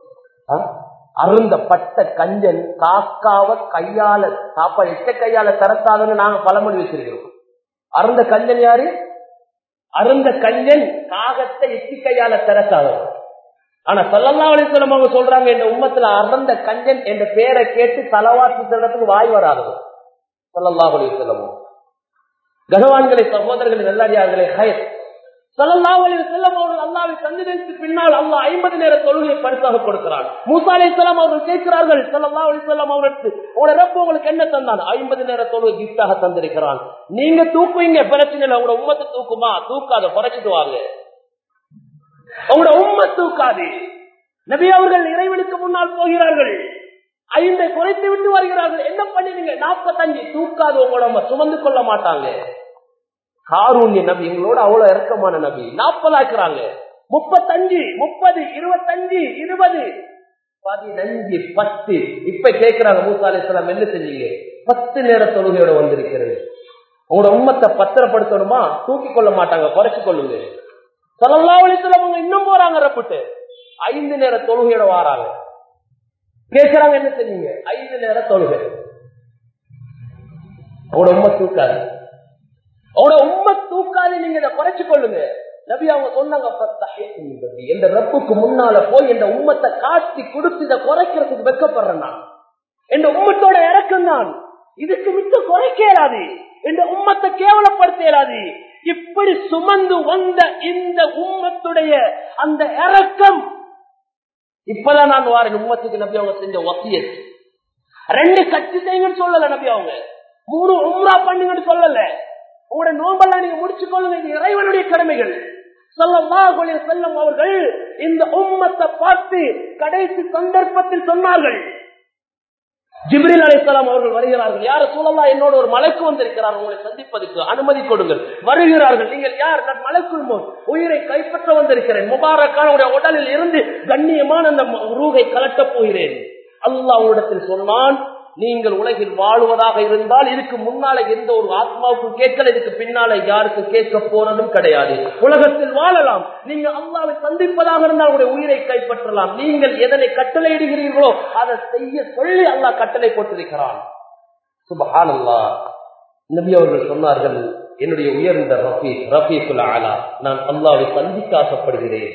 அருந்த பட்ட கஞ்சன் காக்காவ கையால சாப்பாடு எட்ட கையால தரத்தாதுன்னு நாங்க பழமொழி வச்சிருக்கிறோம் அருந்த கஞ்சன் யாரு அருந்த கஞ்சன் காகத்தை எட்டி கையால திறக்காதவன் ஆனா சல்லல்லா அலிஸ்லம் அவங்க சொல்றாங்க இந்த உம்மத்துல அறந்த கஞ்சன் என்ற பேரை கேட்டு தலவாசி சொல்றதுக்கு வாய் வராதவன் சல்லல்லா அலிஸ்லமும் கனவான்களை சகோதரர்களை நல்லடியார்களே ஹயர் சல்லல்லா அலிஸ்லம் அவர்கள் அல்லாவை சந்திரத்துக்கு பின்னால் அல்லா ஐம்பது நேர தொழுகையை பரிசாக கொடுக்கிறான் மூசா அலி இஸ்லாம் அவர்கள் கேட்கிறார்கள் சல்லல்லா அலிஸ்லாம் அவர்களுக்கு உங்களோட ரப்ப உங்களுக்கு என்ன தந்தான் ஐம்பது நேர தொழுகை கிஃப்டாக தந்திருக்கிறான் நீங்க தூக்குவீங்க பிரச்சனை இல்லை உங்களோட உம்மத்தை தூக்குமா தூக்காத குறைச்சிட்டு வாங்க உங்களோட உண்மை தூக்காது நபி அவர்கள் இறைவனுக்கு முன்னால் போகிறார்கள் ஐந்தை குறைத்து விட்டு வருகிறார்கள் என்ன பண்ணிடுங்க நாற்பத்தஞ்சு தூக்காது உங்களோட சுமந்து கொள்ள மாட்டாங்க காரூண்ய நபி எங்களோட அவ்வளவு இறக்கமான நபி நாற்பதாக்குறாங்க முப்பத்தஞ்சு முப்பது இருபத்தஞ்சு இருபது பதினஞ்சு பத்து இப்ப கேட்கிறாங்க மூசா அலிஸ்லாம் என்ன செஞ்சீங்க பத்து நேர தொழுகையோட வந்திருக்கிறது உங்களோட உண்மத்தை பத்திரப்படுத்தணுமா தூக்கி கொள்ள மாட்டாங்க குறைச்சு கொள்ளுங்க சொல்லலாவளித்துல இன்னும் போறாங்க ரப்பிட்டு ஐந்து நேர தொழுகையோட வாராங்க கேட்கிறாங்க என்ன செஞ்சீங்க ஐந்து நேர தொழுகை அவங்களோட உண்மை தூக்காது அவங்களோட உண்மை தூக்காது நீங்க இதை குறைச்சு கொள்ளுங்க நபி அவங்க சொன்னாங்க எந்த ரப்புக்கு முன்னால போய் இந்த உம்மத்தை காட்டி கொடுத்து இதை குறைக்கிறதுக்கு வெக்கப்படுறேன் நான் எந்த உம்மத்தோட இறக்கம் தான் இதுக்கு மிச்ச குறைக்க இயலாது இந்த உம்மத்தை கேவலப்படுத்த இயலாது இப்படி சுமந்து வந்த இந்த உம்மத்துடைய அந்த இறக்கம் இப்பதான் நான் வாரேன் உம்மத்துக்கு நபி அவங்க செஞ்ச வசியத் ரெண்டு கட்சி செய்யுங்கன்னு சொல்லல நபி அவங்க மூணு உம்ரா பண்ணுங்கன்னு சொல்லல உங்களோட நோம்பெல்லாம் நீங்க முடிச்சுக்கொள்ளுங்க இது இறைவனுடைய கடமைகள் சொல்லல்லாஹுலே செல்லும் அவர்கள் இந்த உம்மத்தை பார்த்து கடைசி சந்தர்ப்பத்தில் சொன்னார்கள் ஜிப்ரில் அலிஸ்லாம் அவர்கள் வருகிறார்கள் யார சூழலா என்னோட ஒரு மலைக்கு வந்திருக்கிறார் உங்களை சந்திப்பதற்கு அனுமதி கொடுங்கள் வருகிறார்கள் நீங்கள் யார் நான் மலைக்குள் முன் உயிரை கைப்பற்ற வந்திருக்கிறேன் முபாரக்கான உடலில் இருந்து கண்ணியமான அந்த ரூகை கலட்டப் போகிறேன் அல்லாஹ் உங்களிடத்தில் சொன்னான் நீங்கள் உலகில் வாழுவதாக இருந்தால் இதுக்கு முன்னால எந்த ஒரு ஆத்மாவுக்கும் கேட்கல இதுக்கு பின்னால யாருக்கு கேட்க போறதும் கிடையாது உலகத்தில் வாழலாம் நீங்க அல்லாவை சந்திப்பதாக இருந்தால் உங்களுடைய உயிரை கைப்பற்றலாம் நீங்கள் எதனை கட்டளையிடுகிறீர்களோ அதை செய்ய சொல்லி அல்லாஹ் கட்டளை போட்டிருக்கிறான் சுபஹான் அல்லா நபி அவர்கள் சொன்னார்கள் என்னுடைய உயர்ந்த ரஃபி ரஃபீசுல் ஆலா நான் அல்லாவை சந்திக்க ஆசைப்படுகிறேன்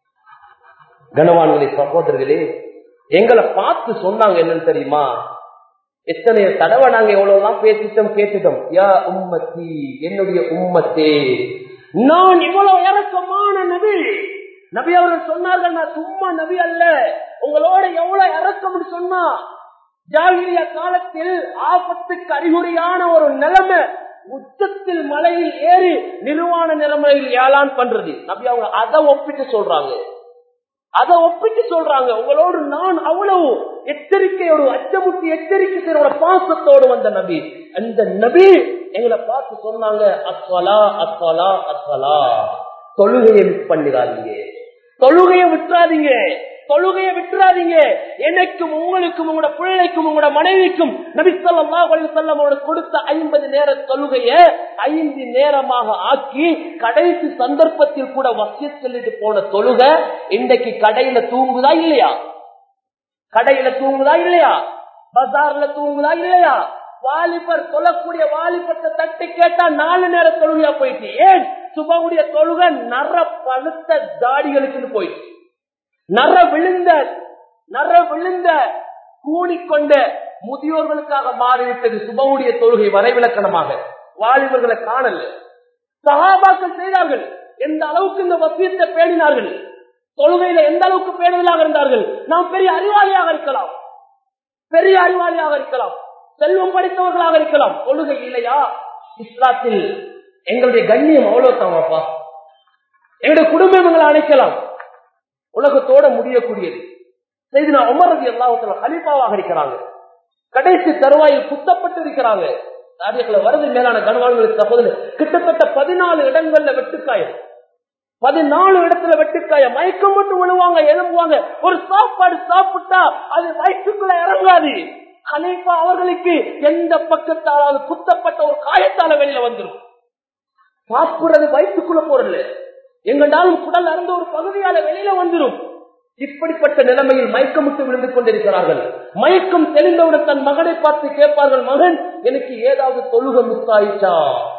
கனவான்களே சகோதரர்களே எங்களை பார்த்து சொன்னாங்க என்னன்னு தெரியுமா எத்தனை தடவை நாங்க எவ்வளவுதான் பேசிட்டோம் கேட்டுட்டோம் யா உம்மத்தி என்னுடைய உம்மத்தே நான் இவ்வளவு இறக்கமான நபி நபி அவர்கள் சொன்னார்கள் நான் சும்மா நபி அல்ல உங்களோட எவ்வளவு இறக்கம் சொன்னா ஜாகிரிய காலத்தில் ஆபத்துக்கு அறிகுறியான ஒரு நிலைமை உச்சத்தில் மலையில் ஏறி நிர்வாண நிலைமையில் ஏலான் பண்றது நபி அவங்க அதை ஒப்பிட்டு சொல்றாங்க அதை ஒப்பிட்டு சொல்றாங்க உங்களோடு நான் அவ்வளவு எச்சரிக்கையோடு அச்சமுட்டி எச்சரிக்கை செய்யற பாசத்தோடு வந்த நபி அந்த நபி எங்களை பார்த்து சொன்னாங்க அஸ்வலா அஸ்வலா அஸ்வலா தொழுகையை மிஸ் பண்ணிடாதீங்க தொழுகையை விட்டுறாதீங்க தொழுகையை விட்டுறாதீங்க எனக்கும் உங்களுக்கும் உங்களோட பிள்ளைக்கும் உங்களோட மனைவிக்கும் நபிசல்லா செல்லம் கொடுத்த ஐம்பது நேர தொழுகைய ஐந்து நேரமாக ஆக்கி கடைசி சந்தர்ப்பத்தில் கூட வசிய சொல்லிட்டு போன தொழுகை இன்றைக்கு கடையில தூங்குதா இல்லையா கடையில தூங்குதா இல்லையா பஜார்ல தூங்குதா இல்லையா வாலிபர் தொழக்கூடிய வாலிபத்தை தட்டி கேட்டா நாலு நேர தொழுகையா போயிட்டு ஏன் சுபகுடைய தொழுகை நர பழுத்த தாடிகளுக்கு போயிட்டு நர விழுந்த நர விழுந்த கூடிக்கொண்ட முதியோர்களுக்காக மாறிவிட்டது சுபவுடைய தொழுகை வரைவிலக்கணமாக வாலிபர்களை காணல சகாபாக்கள் செய்தார்கள் எந்த அளவுக்கு இந்த வசியத்தை பேணினார்கள் தொழுகையில எந்த அளவுக்கு பேணுதலாக இருந்தார்கள் நாம் பெரிய அறிவாளியாக இருக்கலாம் பெரிய அறிவாளியாக இருக்கலாம் செல்வம் படித்தவர்களாக இருக்கலாம் தொழுகை இல்லையா இஸ்லாத்தில் எங்களுடைய கண்ணியம் அவ்வளவு தாமாப்பா எங்களுடைய குடும்பம் எங்களை அணைக்கலாம் உலகத்தோட முடியக்கூடியது செய்து நான் உமரது எல்லாத்துல ஹலிப்பாவாக இருக்கிறாங்க கடைசி தருவாயில் குத்தப்பட்டு இருக்கிறாங்க ராஜ்யத்துல வருது மேலான கனவான்களுக்கு சகோதரர் கிட்டத்தட்ட பதினாலு இடங்கள்ல வெட்டுக்காயம் பதினாலு இடத்துல வெட்டுக்காயம் மயக்கம் மட்டும் விழுவாங்க எழும்புவாங்க ஒரு சாப்பாடு சாப்பிட்டா அது வயிற்றுக்குள்ள இறங்காது ஹலீஃபா அவர்களுக்கு எந்த பக்கத்தாலாவது குத்தப்பட்ட ஒரு காயத்தால வெளியில வந்துடும் சாப்பிடுறது வயிற்றுக்குள்ள போறல எங்களாலும் குடல் அறந்த ஒரு பகுதியால வெளியில வந்துடும் இப்படிப்பட்ட நிலைமையில் மயக்கமிட்டு விழுந்து கொண்டிருக்கிறார்கள் மயக்கம் தெளிந்தவுடன் தன் மகனை பார்த்து கேட்பார்கள் மகன் எனக்கு ஏதாவது தொழுக மிஸ் ஆயிச்சா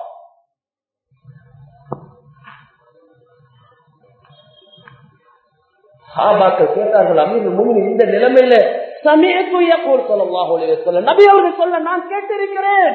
சாபாக்கள் கேட்டார்கள் அமீர் முன் இந்த நிலைமையில சமயத்துய போல் சொல்லலாம் நபி அவர்கள் சொல்ல நான் கேட்டிருக்கிறேன்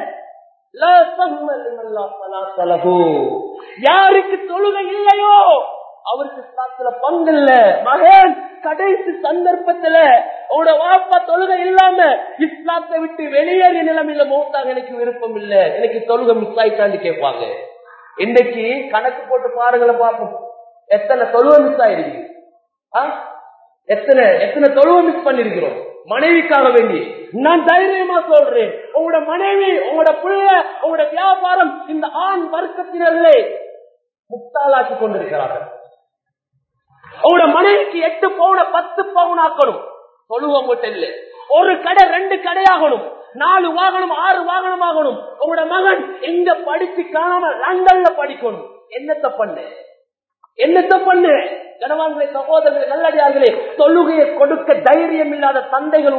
யாருக்கு தொழுகை இல்லையோ அவருக்கு சாத்துல பங்கு இல்ல மகன் கடைசி சந்தர்ப்பத்துல உங்களோட வாப்பா தொழுகை இல்லாம இஸ்லாத்தை விட்டு வெளியேறிய நிலைமையில மௌத்தாக எனக்கு விருப்பம் இல்ல எனக்கு தொழுகை மிஸ் ஆயிட்டான்னு கேட்பாங்க இன்னைக்கு கணக்கு போட்டு பாருங்களேன் பார்ப்போம் எத்தனை தொழுகை மிஸ் ஆயிருக்கு எத்தனை எத்தனை தொழுவை மிஸ் பண்ணிருக்கிறோம் மனைவிக்காக வேண்டி நான் தைரியமா சொல்றேன் உங்களோட மனைவி உங்களோட பிள்ளை உங்களோட வியாபாரம் இந்த ஆண் வர்க்கத்தினர்களே முக்தாளாக்கி கொண்டிருக்கிறார்கள் உங்களோட மனைவிக்கு எட்டு பவுன பத்து பவுன் ஆக்கணும் தொழுவ மட்டும் இல்ல ஒரு கடை ரெண்டு கடையாகணும் நாலு வாகனம் ஆறு வாகனம் ஆகணும் உங்களோட மகன் எங்க படிச்சு காணாம லண்டன்ல படிக்கணும் என்னத்த பண்ணு என்னத்த பண்ணு கனவான்களை சகோதரர்கள் நல்லடியார்களே தொழுகையை கொடுக்க தைரியம் இல்லாத தந்தைகள்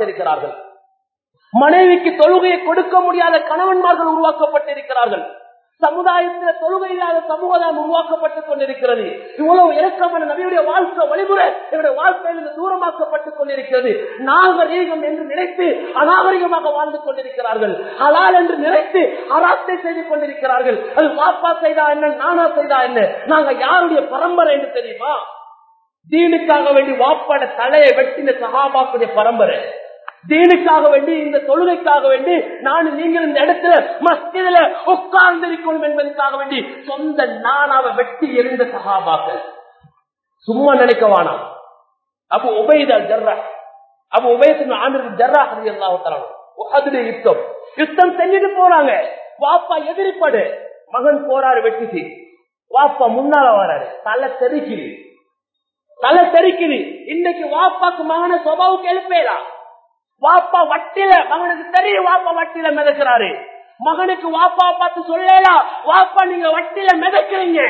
உருவாக்கப்பட்டிருக்கிறார்கள் மனைவிக்கு தொழுகையை கொடுக்க முடியாத கணவன்மார்கள் உருவாக்கப்பட்டிருக்கிறார்கள் சமுதாயத்தில் தொழுகை இல்லாத சமூகம் உருவாக்கப்பட்டுக் கொண்டிருக்கிறது இவ்வளவு இறக்கமான நபியுடைய வாழ்க்கை வழிமுறை என்னுடைய வாழ்க்கையிலிருந்து தூரமாக்கப்பட்டுக் கொண்டிருக்கிறது நாகரீகம் என்று நினைத்து அநாகரிகமாக வாழ்ந்து கொண்டிருக்கிறார்கள் ஹலால் என்று நினைத்து அராத்தை செய்து கொண்டிருக்கிறார்கள் அது வாப்பா செய்தா என்ன நானா செய்தா என்ன நாங்க யாருடைய பரம்பரை என்று தெரியுமா தீனுக்காக வேண்டி வாப்பாட தலையை வெட்டின சகாபாக்குடைய பரம்பரை தீனுக்காக வேண்டி இந்த தொழுகைக்காக வேண்டி நான் நீங்கள் இந்த இடத்துல மஸ்தில உட்கார்ந்திருக்கணும் என்பதற்காக வேண்டி சொந்த நானாவை வெட்டி எறிந்த சகாபாக்கள் சும்மா நினைக்க வேணாம் அப்ப உபயதா ஜர்ரா அப்ப உபயத்தின் ஆண்டு ஜர்ரா அது எல்லாத்தாலும் யுத்தம் யுத்தம் செஞ்சுட்டு போறாங்க வாப்பா எதிரிப்படு மகன் போறாரு வெட்டிச்சு வாப்பா முன்னால வராரு தலை தெறிக்குது தலை தெறிக்குது இன்னைக்கு வாப்பாக்கு மகன சுபாவுக்கு எழுப்பேலாம் வாப்பா வட்டில மகனுக்கு தெரியும் வாப்பா வட்டில மிதக்கிறாரு மகனுக்கு வாப்பா பார்த்து சொல்லலாம் வாப்பா நீங்க வட்டில மிதக்கிறீங்க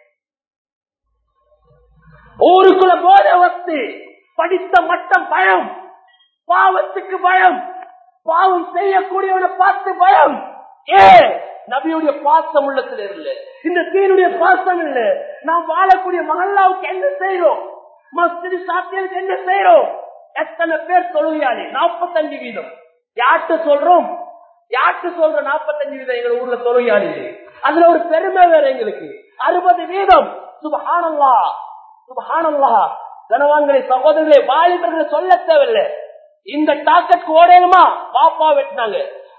ஊருக்குள்ள போத வத்து படித்த மட்டம் பயம் பாவத்துக்கு பயம் பாவம் செய்யக்கூடியவனை பார்த்து பயம் ஏ நபியுடைய பாசம் உள்ளத்துல இல்ல இந்த தீனுடைய பாசம் இல்ல நாம் வாழக்கூடிய மகல்லாவுக்கு என்ன செய்யறோம் மஸ்திரி சாத்தியலுக்கு என்ன செய்யறோம் எத்தனை பேர் தொழுகையாளி நாற்பத்தஞ்சு வீதம் யார்கிட்ட சொல்றோம் யார்கிட்ட சொல்ற நாற்பத்தஞ்சு வீதம் எங்க ஊர்ல தொழுகையாளி அதுல ஒரு பெருமை வேற எங்களுக்கு அறுபது வீதம் சுபஹானல்லா சுபஹானல்லா கனவான்களை சகோதரர்களை வாலிபர்களை சொல்ல தேவையில்லை இந்த டாக்கெட் ஓடையுமா பாப்பா வெட்டினாங்க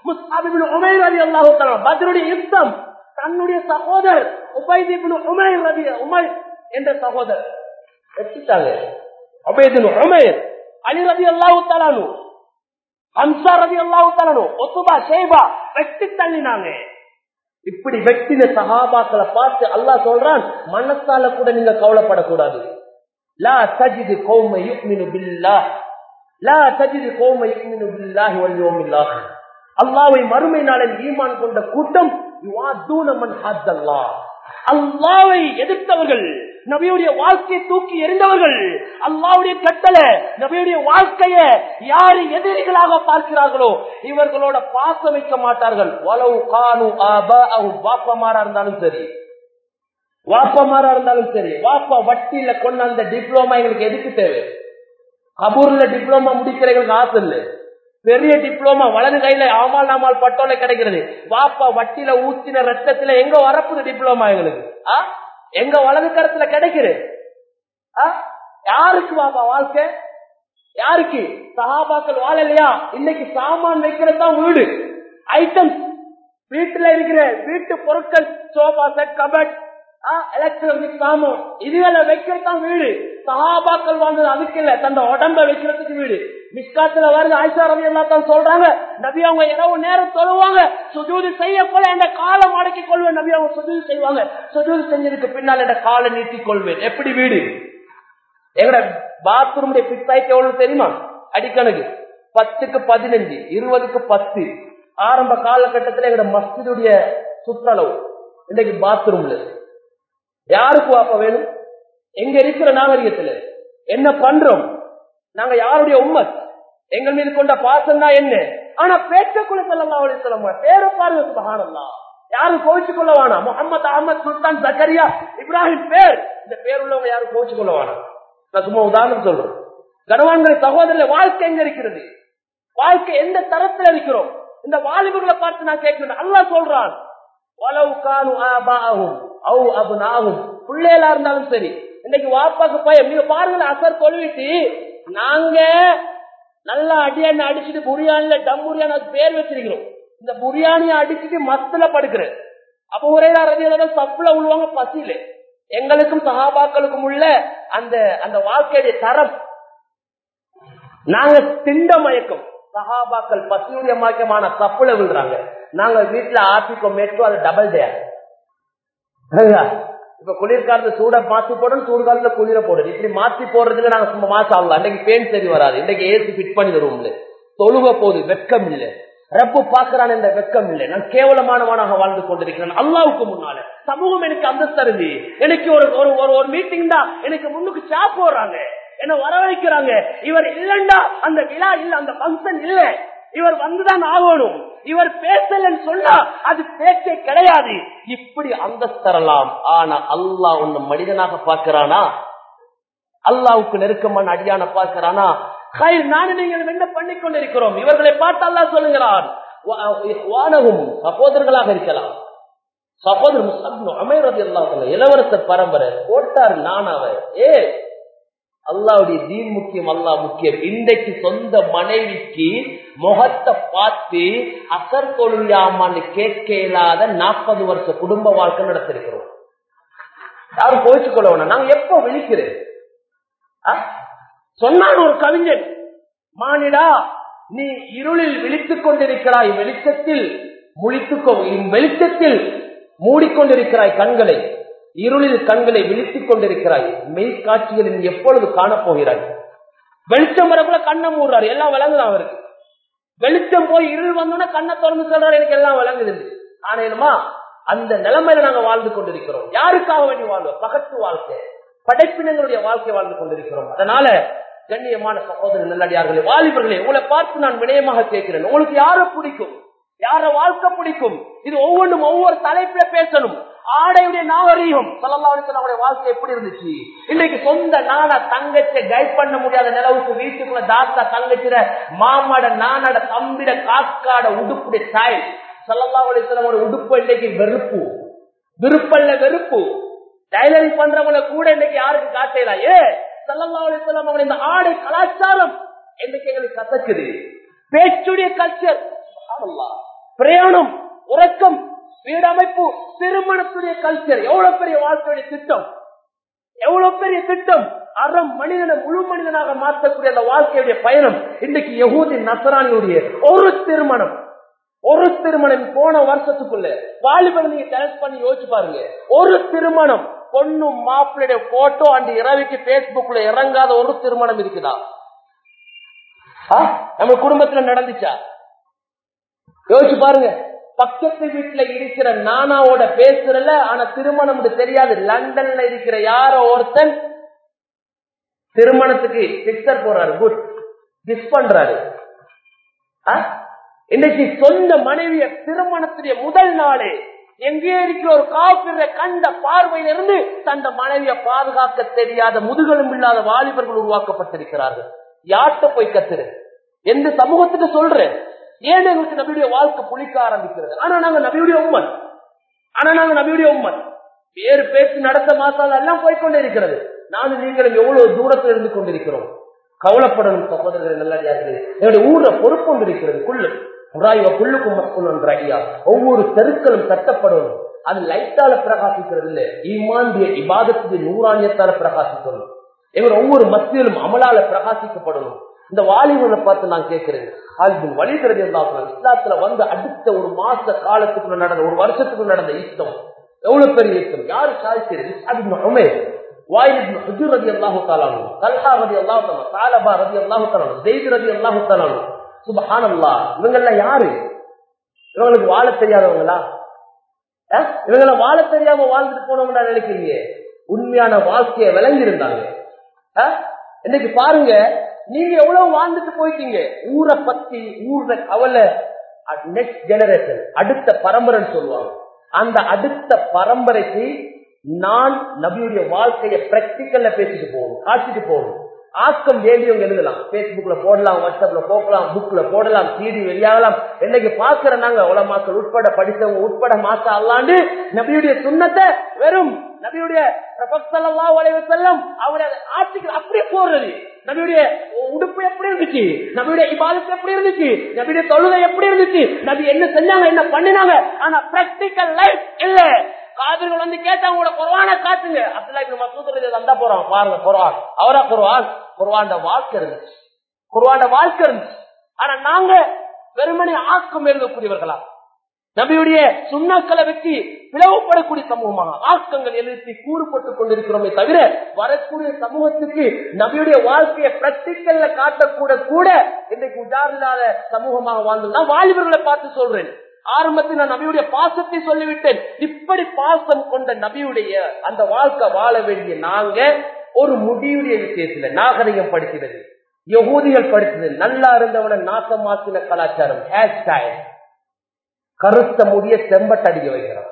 பத்ருடைய யுத்தம் தன்னுடைய சகோதரர் உபைதிபின் உமைர் ரவி உமை என்ற சகோதரர் வெட்டிட்டாங்க உபைதின் உமைர் அலி ரவி அல்லாஹு தலானு ஹம்சா ரவி அல்லாஹு தலானு ஒத்துபா ஷேபா வெட்டி தள்ளினாங்க இப்படி வெட்டின சகாபாக்களை பார்த்து அல்லாஹ் சொல்றான் மனசால கூட நீங்க கவலைப்படக்கூடாது லா தஜிது கௌம யுக்மினு பில்லாஹ் லா தஜிது கௌம யுக்மினு பில்லாஹி வல் யௌமில் ஆஹிர் அல்லாஹ்வை மறுமை நாளில் ஈமான் கொண்ட கூட்டம் யுவாதூன மன் ஹத்தல்லாஹ் அல்லாஹ்வை எதிர்த்தவர்கள் நபியுடைய வாழ்க்கையை தூக்கி எறிந்தவர்கள் அல்லாவுடைய கட்டளை நபியுடைய வாழ்க்கைய யாரு எதிரிகளாக பார்க்கிறார்களோ இவர்களோட பாசம் வைக்க மாட்டார்கள் வலவு கானு வாப்பமாரா இருந்தாலும் சரி வாப்பமாரா இருந்தாலும் சரி வாப்பா வட்டியில கொண்ட அந்த டிப்ளமா எங்களுக்கு எதுக்கு தேவை கபூர்ல டிப்ளமா முடிக்கிறவங்களுக்கு ஆசை இல்லை பெரிய டிப்ளமா வலது கையில ஆமால் நாமால் பட்டோல கிடைக்கிறது வாப்பா வட்டியில ஊத்தின ரத்தத்துல எங்க வரப்புது டிப்ளமா எங்களுக்கு ஆ எங்க வலது கரத்துல கிடைக்குது யாருக்கு பாப்பா வாழ்க்கை யாருக்கு சகாபாக்கள் வாழலையா இன்னைக்கு சாமான் வைக்கிறது தான் வீடு ஐட்டம்ஸ் வீட்டுல இருக்கிற வீட்டு பொருட்கள் சோபா செட் கபட் எலக்ட்ரானிக் சாமான் இதுகளை வைக்கிறது தான் வீடு சகாபாக்கள் வாழ்ந்தது அதுக்கு இல்ல தந்த உடம்ப வைக்கிறதுக்கு வீடு மிஸ்காத்துல வருது ஆயிஷா ரவி எல்லாம் சொல்றாங்க நபி அவங்க இரவு நேரம் சொல்லுவாங்க சுஜூதி செய்ய போல என் காலம் அடக்கிக் கொள்வேன் நபி அவங்க சுஜூதி செய்வாங்க சுஜூதி செஞ்சதுக்கு பின்னால் என் காலை நீட்டிக் கொள்வேன் எப்படி வீடு எங்கட பாத்ரூமுடைய பிட்பாய்க்கு எவ்வளவு தெரியுமா அடிக்கணக்கு பத்துக்கு பதினஞ்சு இருபதுக்கு பத்து ஆரம்ப காலகட்டத்தில் எங்கட மஸ்ஜிதுடைய சுற்றளவு இன்னைக்கு பாத்ரூம்ல யாருக்கு வாப்ப வேணும் எங்க இருக்கிற நாகரிகத்துல என்ன பண்றோம் நாங்க யாருடைய உம்மத் எங்கள் மீது கொண்ட பாசம் தான் என்ன ஆனா பேச்சக்குள்ள சொல்லலாம் சொல்ல பேர பாருங்க சுபகானல்லா யாரும் கோவிச்சு கொள்ள வேணாம் முகமது அகமது சுல்தான் ஜக்கரியா இப்ராஹிம் பேர் இந்த பேர் உள்ளவங்க யாரும் கோவிச்சு கொள்ள வேணாம் நான் சும்மா உதாரணம் சொல்றேன் கனவான்களை சகோதரர் வாழ்க்கை எங்க இருக்கிறது வாழ்க்கை எந்த தரத்துல இருக்கிறோம் இந்த வாலிபர்களை பார்த்து நான் கேட்கிறேன் அல்லா சொல்றான் பிள்ளைகளா இருந்தாலும் சரி இன்னைக்கு வாப்பாக்கு பயம் நீங்க பாருங்க அசர் தொழுவிட்டு நாங்க நல்லா அடியான அடிச்சுட்டு புரியாணில டம் புரியாணி பேர் வச்சிருக்கிறோம் இந்த புரியாணியை அடிச்சுட்டு மஸ்துல படுக்கிறேன் அப்ப ஒரே ரதியோட சப்புல உழுவாங்க பசியில எங்களுக்கும் சகாபாக்களுக்கும் உள்ள அந்த அந்த வாழ்க்கையுடைய தரம் நாங்க திண்ட மயக்கம் சகாபாக்கள் பசியுடைய மயக்கமான சப்புல விழுறாங்க நாங்க வீட்டுல ஆப்பிக்கோ மேட்டோ அது டபுள் டே இப்ப குளிர்காலத்துல சூட மாத்தி போடணும் சூடு காலத்துல குளிர போடணும் இப்படி மாத்தி போடுறதுல நாங்க சும்மா மாசம் ஆகலாம் அன்றைக்கு பெயின் சரி வராது இன்னைக்கு ஏசி ஃபிட் பண்ணி தருவோம்ல தொழுக போது வெக்கம் இல்ல ரப்பு பாக்குறான் என்ற வெக்கம் இல்லை நான் கேவலமானவனாக வாழ்ந்து கொண்டிருக்கிறேன் அல்லாவுக்கு முன்னால சமூகம் எனக்கு அந்தஸ்து தருது எனக்கு ஒரு ஒரு ஒரு மீட்டிங் தான் எனக்கு முன்னுக்கு சா போடுறாங்க என்ன வரவழைக்கிறாங்க இவர் இல்லண்டா அந்த விழா இல்ல அந்த பங்கன் இல்ல இவர் வந்துதான் ஆகணும் இவர் பேசலன்னு சொன்னா அது பேச்சே கிடையாது இப்படி அந்தஸ்தரலாம் ஆனா அல்லாஹ் ஒன்னு மனிதனாக பார்க்கிறானா அல்லாவுக்கு நெருக்கமான அடியான பார்க்கிறானா கயிர் நானும் நீங்கள் என்ன பண்ணி கொண்டிருக்கிறோம் இவர்களை பார்த்து அல்லாஹ் சொல்லுகிறான் வானகும் சகோதரர்களாக இருக்கலாம் சகோதரர் முஸ்லிம் அமைறது எல்லாம் இளவரசர் பரம்பரை போட்டார் நானாவ ஏ அல்லாவுடைய தீன் முக்கியம் அல்லாஹ் முக்கியம் இன்றைக்கு சொந்த மனைவிக்கு முகத்தை பார்த்து அசர் தொழிலாமான்னு கேட்க இயலாத நாற்பது வருஷ குடும்ப வாழ்க்கை நடத்திருக்கிறோம் யாரும் கோச்சு கொள்ள நாங்க எப்போ விழிக்கிறேன் சொன்னான் ஒரு கவிஞன் மானிடா நீ இருளில் விழித்துக் கொண்டிருக்கிறாய் வெளிச்சத்தில் முழித்துக்கோ வெளிச்சத்தில் மூடிக்கொண்டிருக்கிறாய் கண்களை இருளில் கண்களை விழித்துக் கொண்டிருக்கிறாய் மெய் காட்சிகளில் எப்பொழுது காணப்போகிறாய் வெளிச்சம் வரக்குள்ள கண்ணை மூடுறாரு எல்லாம் விளங்குது அவருக்கு வெளிச்சம் போய் இருள் வந்தோன்னா கண்ணை திறந்து சொல்றாரு எனக்கு எல்லாம் விளங்குது ஆனா அந்த நிலைமையில நாங்க வாழ்ந்து கொண்டிருக்கிறோம் யாருக்காக வேண்டி வாழ்வோம் பகத்து வாழ்க்கை படைப்பினங்களுடைய வாழ்க்கை வாழ்ந்து கொண்டிருக்கிறோம் அதனால கண்ணியமான சகோதர நல்லடியார்களே வாலிபர்களே உங்களை பார்த்து நான் வினயமாக கேட்கிறேன் உங்களுக்கு யார பிடிக்கும் யார வாழ்க்கை பிடிக்கும் இது ஒவ்வொன்றும் ஒவ்வொரு தலைப்புல பேசணும் ஆடையுடைய நாகரீகம் சொல்லலாவுடைய வாழ்க்கை எப்படி இருந்துச்சு இன்னைக்கு சொந்த நானா தங்கச்ச கைட் பண்ண முடியாத நிலவுக்கு வீட்டுக்குள்ள தாத்தா தங்கச்சிட மாமாட நானட தம்பிட காக்காட உடுப்புடைய தாய் சல்லல்லா அலிஸ்லாமோட உடுப்பு இன்னைக்கு வெறுப்பு விருப்பல்ல வெறுப்பு டைலரிங் பண்றவங்கள கூட இன்னைக்கு யாருக்கு காட்டலாம் ஏ சல்லல்லா அலிஸ்லாம் அவங்க இந்த ஆடை கலாச்சாரம் இன்னைக்கு எங்களுக்கு கசக்குது பேச்சுடைய கல்ச்சர் பிரயாணம் உறக்கம் வீடமைப்பு திருமணத்துடைய கல்ச்சர் எவ்வளவு பெரிய வாழ்க்கையுடைய திட்டம் எவ்வளவு பெரிய திட்டம் அறம் மனிதனை முழு மனிதனாக மாற்றக்கூடிய அந்த வாழ்க்கையுடைய பயணம் இன்னைக்கு யகூதி நசராணியுடைய ஒரு திருமணம் ஒரு திருமணம் போன வருஷத்துக்குள்ள வாலிபர் நீங்க கனெக்ட் பண்ணி யோசிச்சு பாருங்க ஒரு திருமணம் பொண்ணும் மாப்பிள்ளைய போட்டோ அண்ட் இரவிக்கு பேஸ்புக்ல இறங்காத ஒரு திருமணம் இருக்குதா நம்ம குடும்பத்துல நடந்துச்சா யோசிச்சு பாருங்க பக்கத்து வீட்டுல இருக்கிற நானாவோட பேசுறல ஆனா திருமணம் தெரியாது லண்டன்ல இருக்கிற யாரோ ஒருத்தன் திருமணத்துக்கு பிக்சர் போடுறாரு குட் கிஸ் பண்றாரு இன்னைக்கு சொந்த மனைவிய திருமணத்துடைய முதல் நாளே எங்கே இருக்கிற ஒரு காப்பிற கண்ட பார்வையிலிருந்து தந்த மனைவியை பாதுகாக்க தெரியாத முதுகலும் இல்லாத வாலிபர்கள் உருவாக்கப்பட்டிருக்கிறார்கள் யார்கிட்ட போய் கத்துரு எந்த சமூகத்துக்கு சொல்றேன் ஏன் எங்களுக்கு நபியுடைய வாழ்க்கை புளிக்க ஆரம்பிக்கிறது ஆனா நாங்க நபியுடைய உம்மன் ஆனா நாங்க நபியுடைய உம்மன் வேறு பேச்சு நடத்த மாத்தால் எல்லாம் போய்கொண்டே இருக்கிறது நானும் நீங்களும் எவ்வளவு தூரத்தில் இருந்து கொண்டிருக்கிறோம் கவலைப்படணும் சகோதரர்கள் நல்லடியார்களே என்னுடைய ஊர்ல பொறுப்பு ஒன்று இருக்கிறது குள்ளு உராய்வ புல்லுக்கும் மக்கள் ஐயா ஒவ்வொரு தெருக்களும் கட்டப்படணும் அது லைட்டால பிரகாசிக்கிறது இல்ல ஈமாண்டிய இபாதத்துடைய நூறாணியத்தால பிரகாசிக்கணும் எங்களோட ஒவ்வொரு மத்தியிலும் அமலால பிரகாசிக்கப்படணும் இந்த வாலிபனை பார்த்து நான் கேட்கிறேன் வழிகிறது இருந்தாலும் இஸ்லாத்துல வந்து அடுத்த ஒரு மாச காலத்துக்குள்ள நடந்த ஒரு வருஷத்துக்குள்ள நடந்த யுத்தம் எவ்வளவு பெரிய யுத்தம் யாரு சாதிக்கிறது அது வாயில் ஹுஜூர் ரதி அல்லாஹு தாலானு தல்ஹா ரதி அல்லாஹு தாலா தாலபா ரதி அல்லாஹு தாலானு ஜெயித் ரதி அல்லாஹு தாலானு சுபஹானல்லா இவங்கெல்லாம் யாரு இவங்களுக்கு வாழ தெரியாதவங்களா இவங்களை வாழ தெரியாம வாழ்ந்துட்டு போனவங்களா நினைக்கிறீங்க உண்மையான வாழ்க்கைய விளங்கி இருந்தாங்க இன்னைக்கு பாருங்க நீங்க எவ்வளவு வாழ்ந்துட்டு போயிட்டீங்க ஊரை பத்தி ஊர்ல கவலை நெக்ஸ்ட் ஜெனரேஷன் அடுத்த பரம்பரைன்னு சொல்லுவாங்க அந்த அடுத்த பரம்பரைக்கு நான் நபியுடைய வாழ்க்கைய பிராக்டிக்கல்ல பேசிட்டு போகணும் காட்டிட்டு போகணும் ஆக்கம் வேண்டியவங்க எழுதலாம் பேஸ்புக்ல போடலாம் வாட்ஸ்அப்ல போகலாம் புக்ல போடலாம் சிடி வெளியாகலாம் என்னைக்கு பாக்குற நாங்க உலமாக்கள் உட்பட படித்தவங்க உட்பட மாசா அல்லாண்டு நபியுடைய சுண்ணத்தை வெறும் நபியுடைய செல்லம் அவருடைய ஆட்சிக்கு அப்படியே போடுறது நபியுடைய உடுப்பு எப்படி இருந்துச்சு நபியுடைய இபாதத்து எப்படி இருந்துச்சு நபியுடைய தொழுகை எப்படி இருந்துச்சு நபி என்ன செஞ்சாங்க என்ன பண்ணினாங்க ஆனா பிராக்டிக்கல் லைஃப் இல்ல காவிர்கள் வந்து கேட்டா உங்களோட குரவான காட்டுங்க அப்படிலாம் இப்ப மசூத் வந்தா போறாங்க பாருங்க குரவான் அவரா குரவான் குரவாண்ட வாழ்க்கை இருந்துச்சு குரவாண்ட வாழ்க்கை இருந்துச்சு ஆனா நாங்க வெறுமனே ஆக்கம் எழுதக்கூடியவர்களா நபியுடைய சுண்ணாக்களை வச்சு பிளவுபடக்கூடிய சமூகமாக ஆக்கங்கள் எழுதி கூறுபட்டுக் கொண்டிருக்கிறோமே தவிர வரக்கூடிய சமூகத்துக்கு நபியுடைய வாழ்க்கையை பிராக்டிக்கல்ல காட்டக்கூட கூட இன்றைக்கு உதாரண சமூகமாக வாழ்ந்து நான் வாலிபர்களை பார்த்து சொல்றேன் ஆரம்பத்தில் நான் நபியுடைய பாசத்தை சொல்லிவிட்டேன் இப்படி பாசம் கொண்ட நபியுடைய அந்த வாழ்க்கை வாழ வேண்டிய நாங்க ஒரு முடிவுடைய விஷயத்துல நாகரிகம் படிக்கிறது யகூதிகள் படித்தது நல்லா இருந்தவன நாசமாக்கின கலாச்சாரம் ஹேர் ஸ்டைல் கருத்த முடிய செம்பட்டடிக்க வைக்கிறான்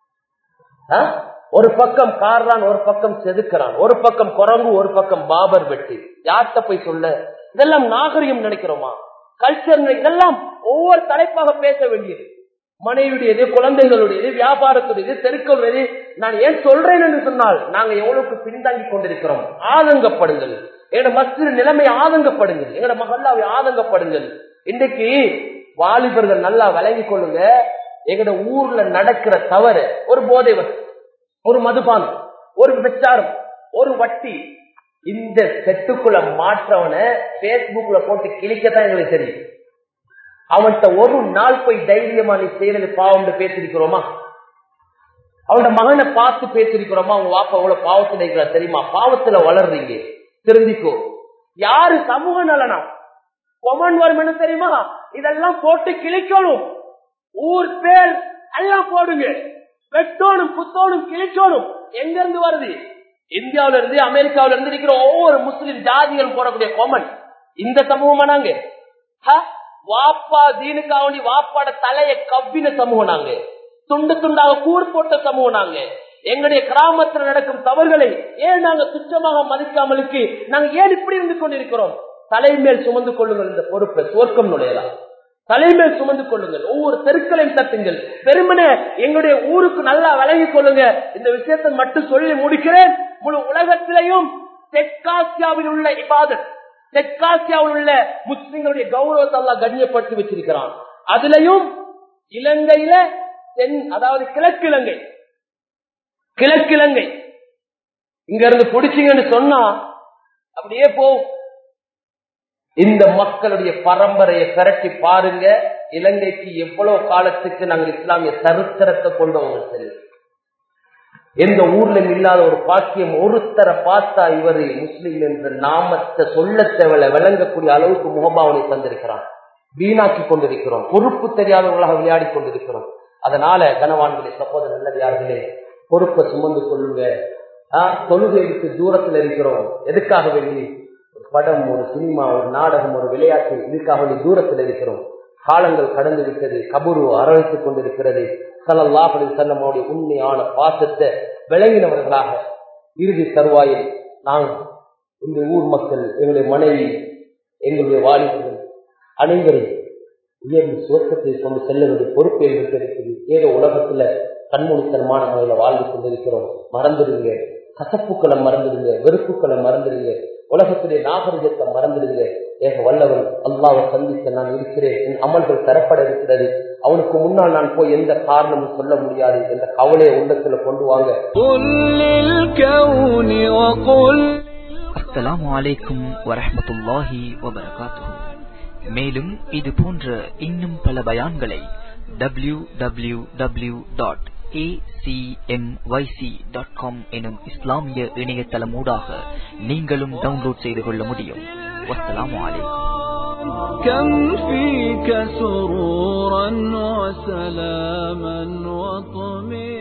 ஆ? ஒரு பக்கம் கார்றான் ஒரு பக்கம் செதுக்கிறான் ஒரு பக்கம் குரங்கு ஒரு பக்கம் பாபர் வெட்டி யார்கிட்ட போய் சொல்ல இதெல்லாம் நாகரிகம் நினைக்கிறோமா கல்ச்சர் இதெல்லாம் ஒவ்வொரு தலைப்பாக பேச வேண்டியது மனைவியுடையது குழந்தைகளுடையது வியாபாரத்துடையது தெருக்களுடையது நான் ஏன் சொல்றேன் என்று சொன்னால் நாங்க எவ்வளவுக்கு பின்தங்கி கொண்டிருக்கிறோம் ஆதங்கப்படுங்கள் எங்களோட மத்திய நிலைமை ஆதங்கப்படுங்கள் எங்களோட மகல்லாவை ஆதங்கப்படுங்கள் இன்றைக்கு வாலிபர்கள் நல்லா விளங்கிக் கொள்ளுங்க எங்கட ஊர்ல நடக்கிற தவறு ஒரு போதை வஸ்து, ஒரு மதுபானம் ஒரு விபச்சாரம் ஒரு வட்டி இந்த செட்டுக்குள்ள மாற்றவனை பேஸ்புக்ல போட்டு கிழிக்கத்தான் எங்களுக்கு தெரியும் அவன்கிட்ட ஒரு நாள் போய் தைரியமா நீ செய்யறது பாவம் பேசிருக்கிறோமா அவனோட மகனை பார்த்து பேசிருக்கிறோமா அவங்க வாப்பா எவ்வளவு பாவத்துல இருக்கிறா தெரியுமா பாவத்துல வளர்றீங்க திருந்திக்கோ யாரு சமூக நலனா கொமன் வரும்னு தெரியுமா இதெல்லாம் போட்டு கிழிக்கணும் ஊர் பேர் எல்லாம் போடுங்க வெட்டோனும் புத்தோனும் கிழிச்சோனும் எங்க இருந்து வருது இந்தியாவில இருந்து அமெரிக்காவில இருந்து இருக்கிற ஒவ்வொரு முஸ்லிம் ஜாதிகள் போடக்கூடிய கொமன் இந்த சமூகமா நாங்க ஹ? வாப்பா தீனுக்காவணி வாப்பாட தலைய கவ்வின சமூகம் நாங்க துண்டு துண்டாக கூர் போட்ட சமூகம் நாங்க எங்களுடைய கிராமத்தில் நடக்கும் தவறுகளை ஏன் நாங்க துச்சமாக மதிக்காமலுக்கு நாங்க ஏன் இப்படி இருந்து கொண்டிருக்கிறோம் தலைமேல் சுமந்து கொள்ளுங்கள் இந்த பொறுப்பை சுவர்க்கம் நுழையலாம் தலைமேல் சுமந்து கொள்ளுங்கள் ஒவ்வொரு தெருக்களையும் தட்டுங்கள் பெருமனே எங்களுடைய ஊருக்கு நல்லா விளங்கிக் கொள்ளுங்க இந்த விஷயத்தை மட்டும் சொல்லி முடிக்கிறேன் முழு உலகத்திலையும் தெற்காசியாவில் உள்ள இபாதத் தெற்காசியாவில் உள்ள முஸ்லிம்களுடைய கௌரவத்தை எல்லாம் கண்ணியப்படுத்தி வச்சிருக்கிறான் அதுலயும் இலங்கையில தென் அதாவது கிழக்கு இலங்கை கிழக்கு இலங்கை இங்க இருந்து பிடிச்சிங்கன்னு சொன்னா அப்படியே போகும் இந்த மக்களுடைய பரம்பரையை பெரட்டி பாருங்க இலங்கைக்கு எவ்வளவு காலத்துக்கு நாங்கள் இஸ்லாமிய சரித்திரத்தை கொண்டவங்க சரி எந்த ஊர்ல இல்லாத ஒரு பாக்கியம் ஒருத்தரை பார்த்தா இவரு முஸ்லிம் என்ற நாமத்தை சொல்ல தேவையில்ல விளங்கக்கூடிய அளவுக்கு முகபாவனை தந்திருக்கிறான் வீணாக்கி கொண்டிருக்கிறோம் பொறுப்பு தெரியாதவர்களாக விளையாடி கொண்டிருக்கிறோம் அதனால கனவான்களே சப்போத நல்லதார்களே பொறுப்பை சுமந்து கொள்ளுங்க ஆஹ், தொழுகை விட்டு தூரத்துல இருக்கிறோம் எதுக்காக வேண்டி ஒரு படம் ஒரு சினிமா ஒரு நாடகம் ஒரு விளையாட்டு இதுக்காக வேண்டி தூரத்தில் இருக்கிறோம் காலங்கள் கடந்து விட்டது கபுரு அரவணைத்துக் கொண்டிருக்கிறது சல்லல்லாஹு செல்லமோடைய உண்மையான பாசத்தை விளங்கினவர்களாக இறுதி தருவாயில் நாம் இந்த ஊர் மக்கள் எங்களுடைய மனைவி எங்களுடைய வாலிபர்கள் அனைவரும் உயர்ந்த சுவர்க்கத்தை கொண்டு செல்ல வேண்டிய பொறுப்பு எங்களுக்கு இருக்குது ஏதோ உலகத்துல கண்மூடித்தனமான முறையில வாழ்ந்து கொண்டிருக்கிறோம் மறந்துடுங்க கசப்புக்களை மறந்துடுங்க வெறுப்புக்களை மறந்துடுங்க உலகத்துடைய நாகரிகத்தை மறந்துடுங்க ஏக வல்லவன் அல்லாவை சந்திக்க நான் இருக்கிறேன் என் அமல்கள் தரப்பட இருக்கிறது அவனுக்கு முன்னால் நான் போய் எந்த காரணமும் சொல்ல முடியாது என்ற கவலையை உள்ளத்துல கொண்டு வாங்க قل للكون وقل அஸ்ஸலாமு அலைக்கும் வரஹ்மத்துல்லாஹி வபரகாத்துஹு மேலும் இது போன்ற இன்னும் பல பயான்களை W W W dot dot com எனும் இஸ்லாமிய இணையதளமூடாக நீங்களும் டவுன்லோட் செய்து கொள்ள முடியும் வஸ்ஸலாமு அலைக்கும் كم فيك سرورا وسلاما وطمئنا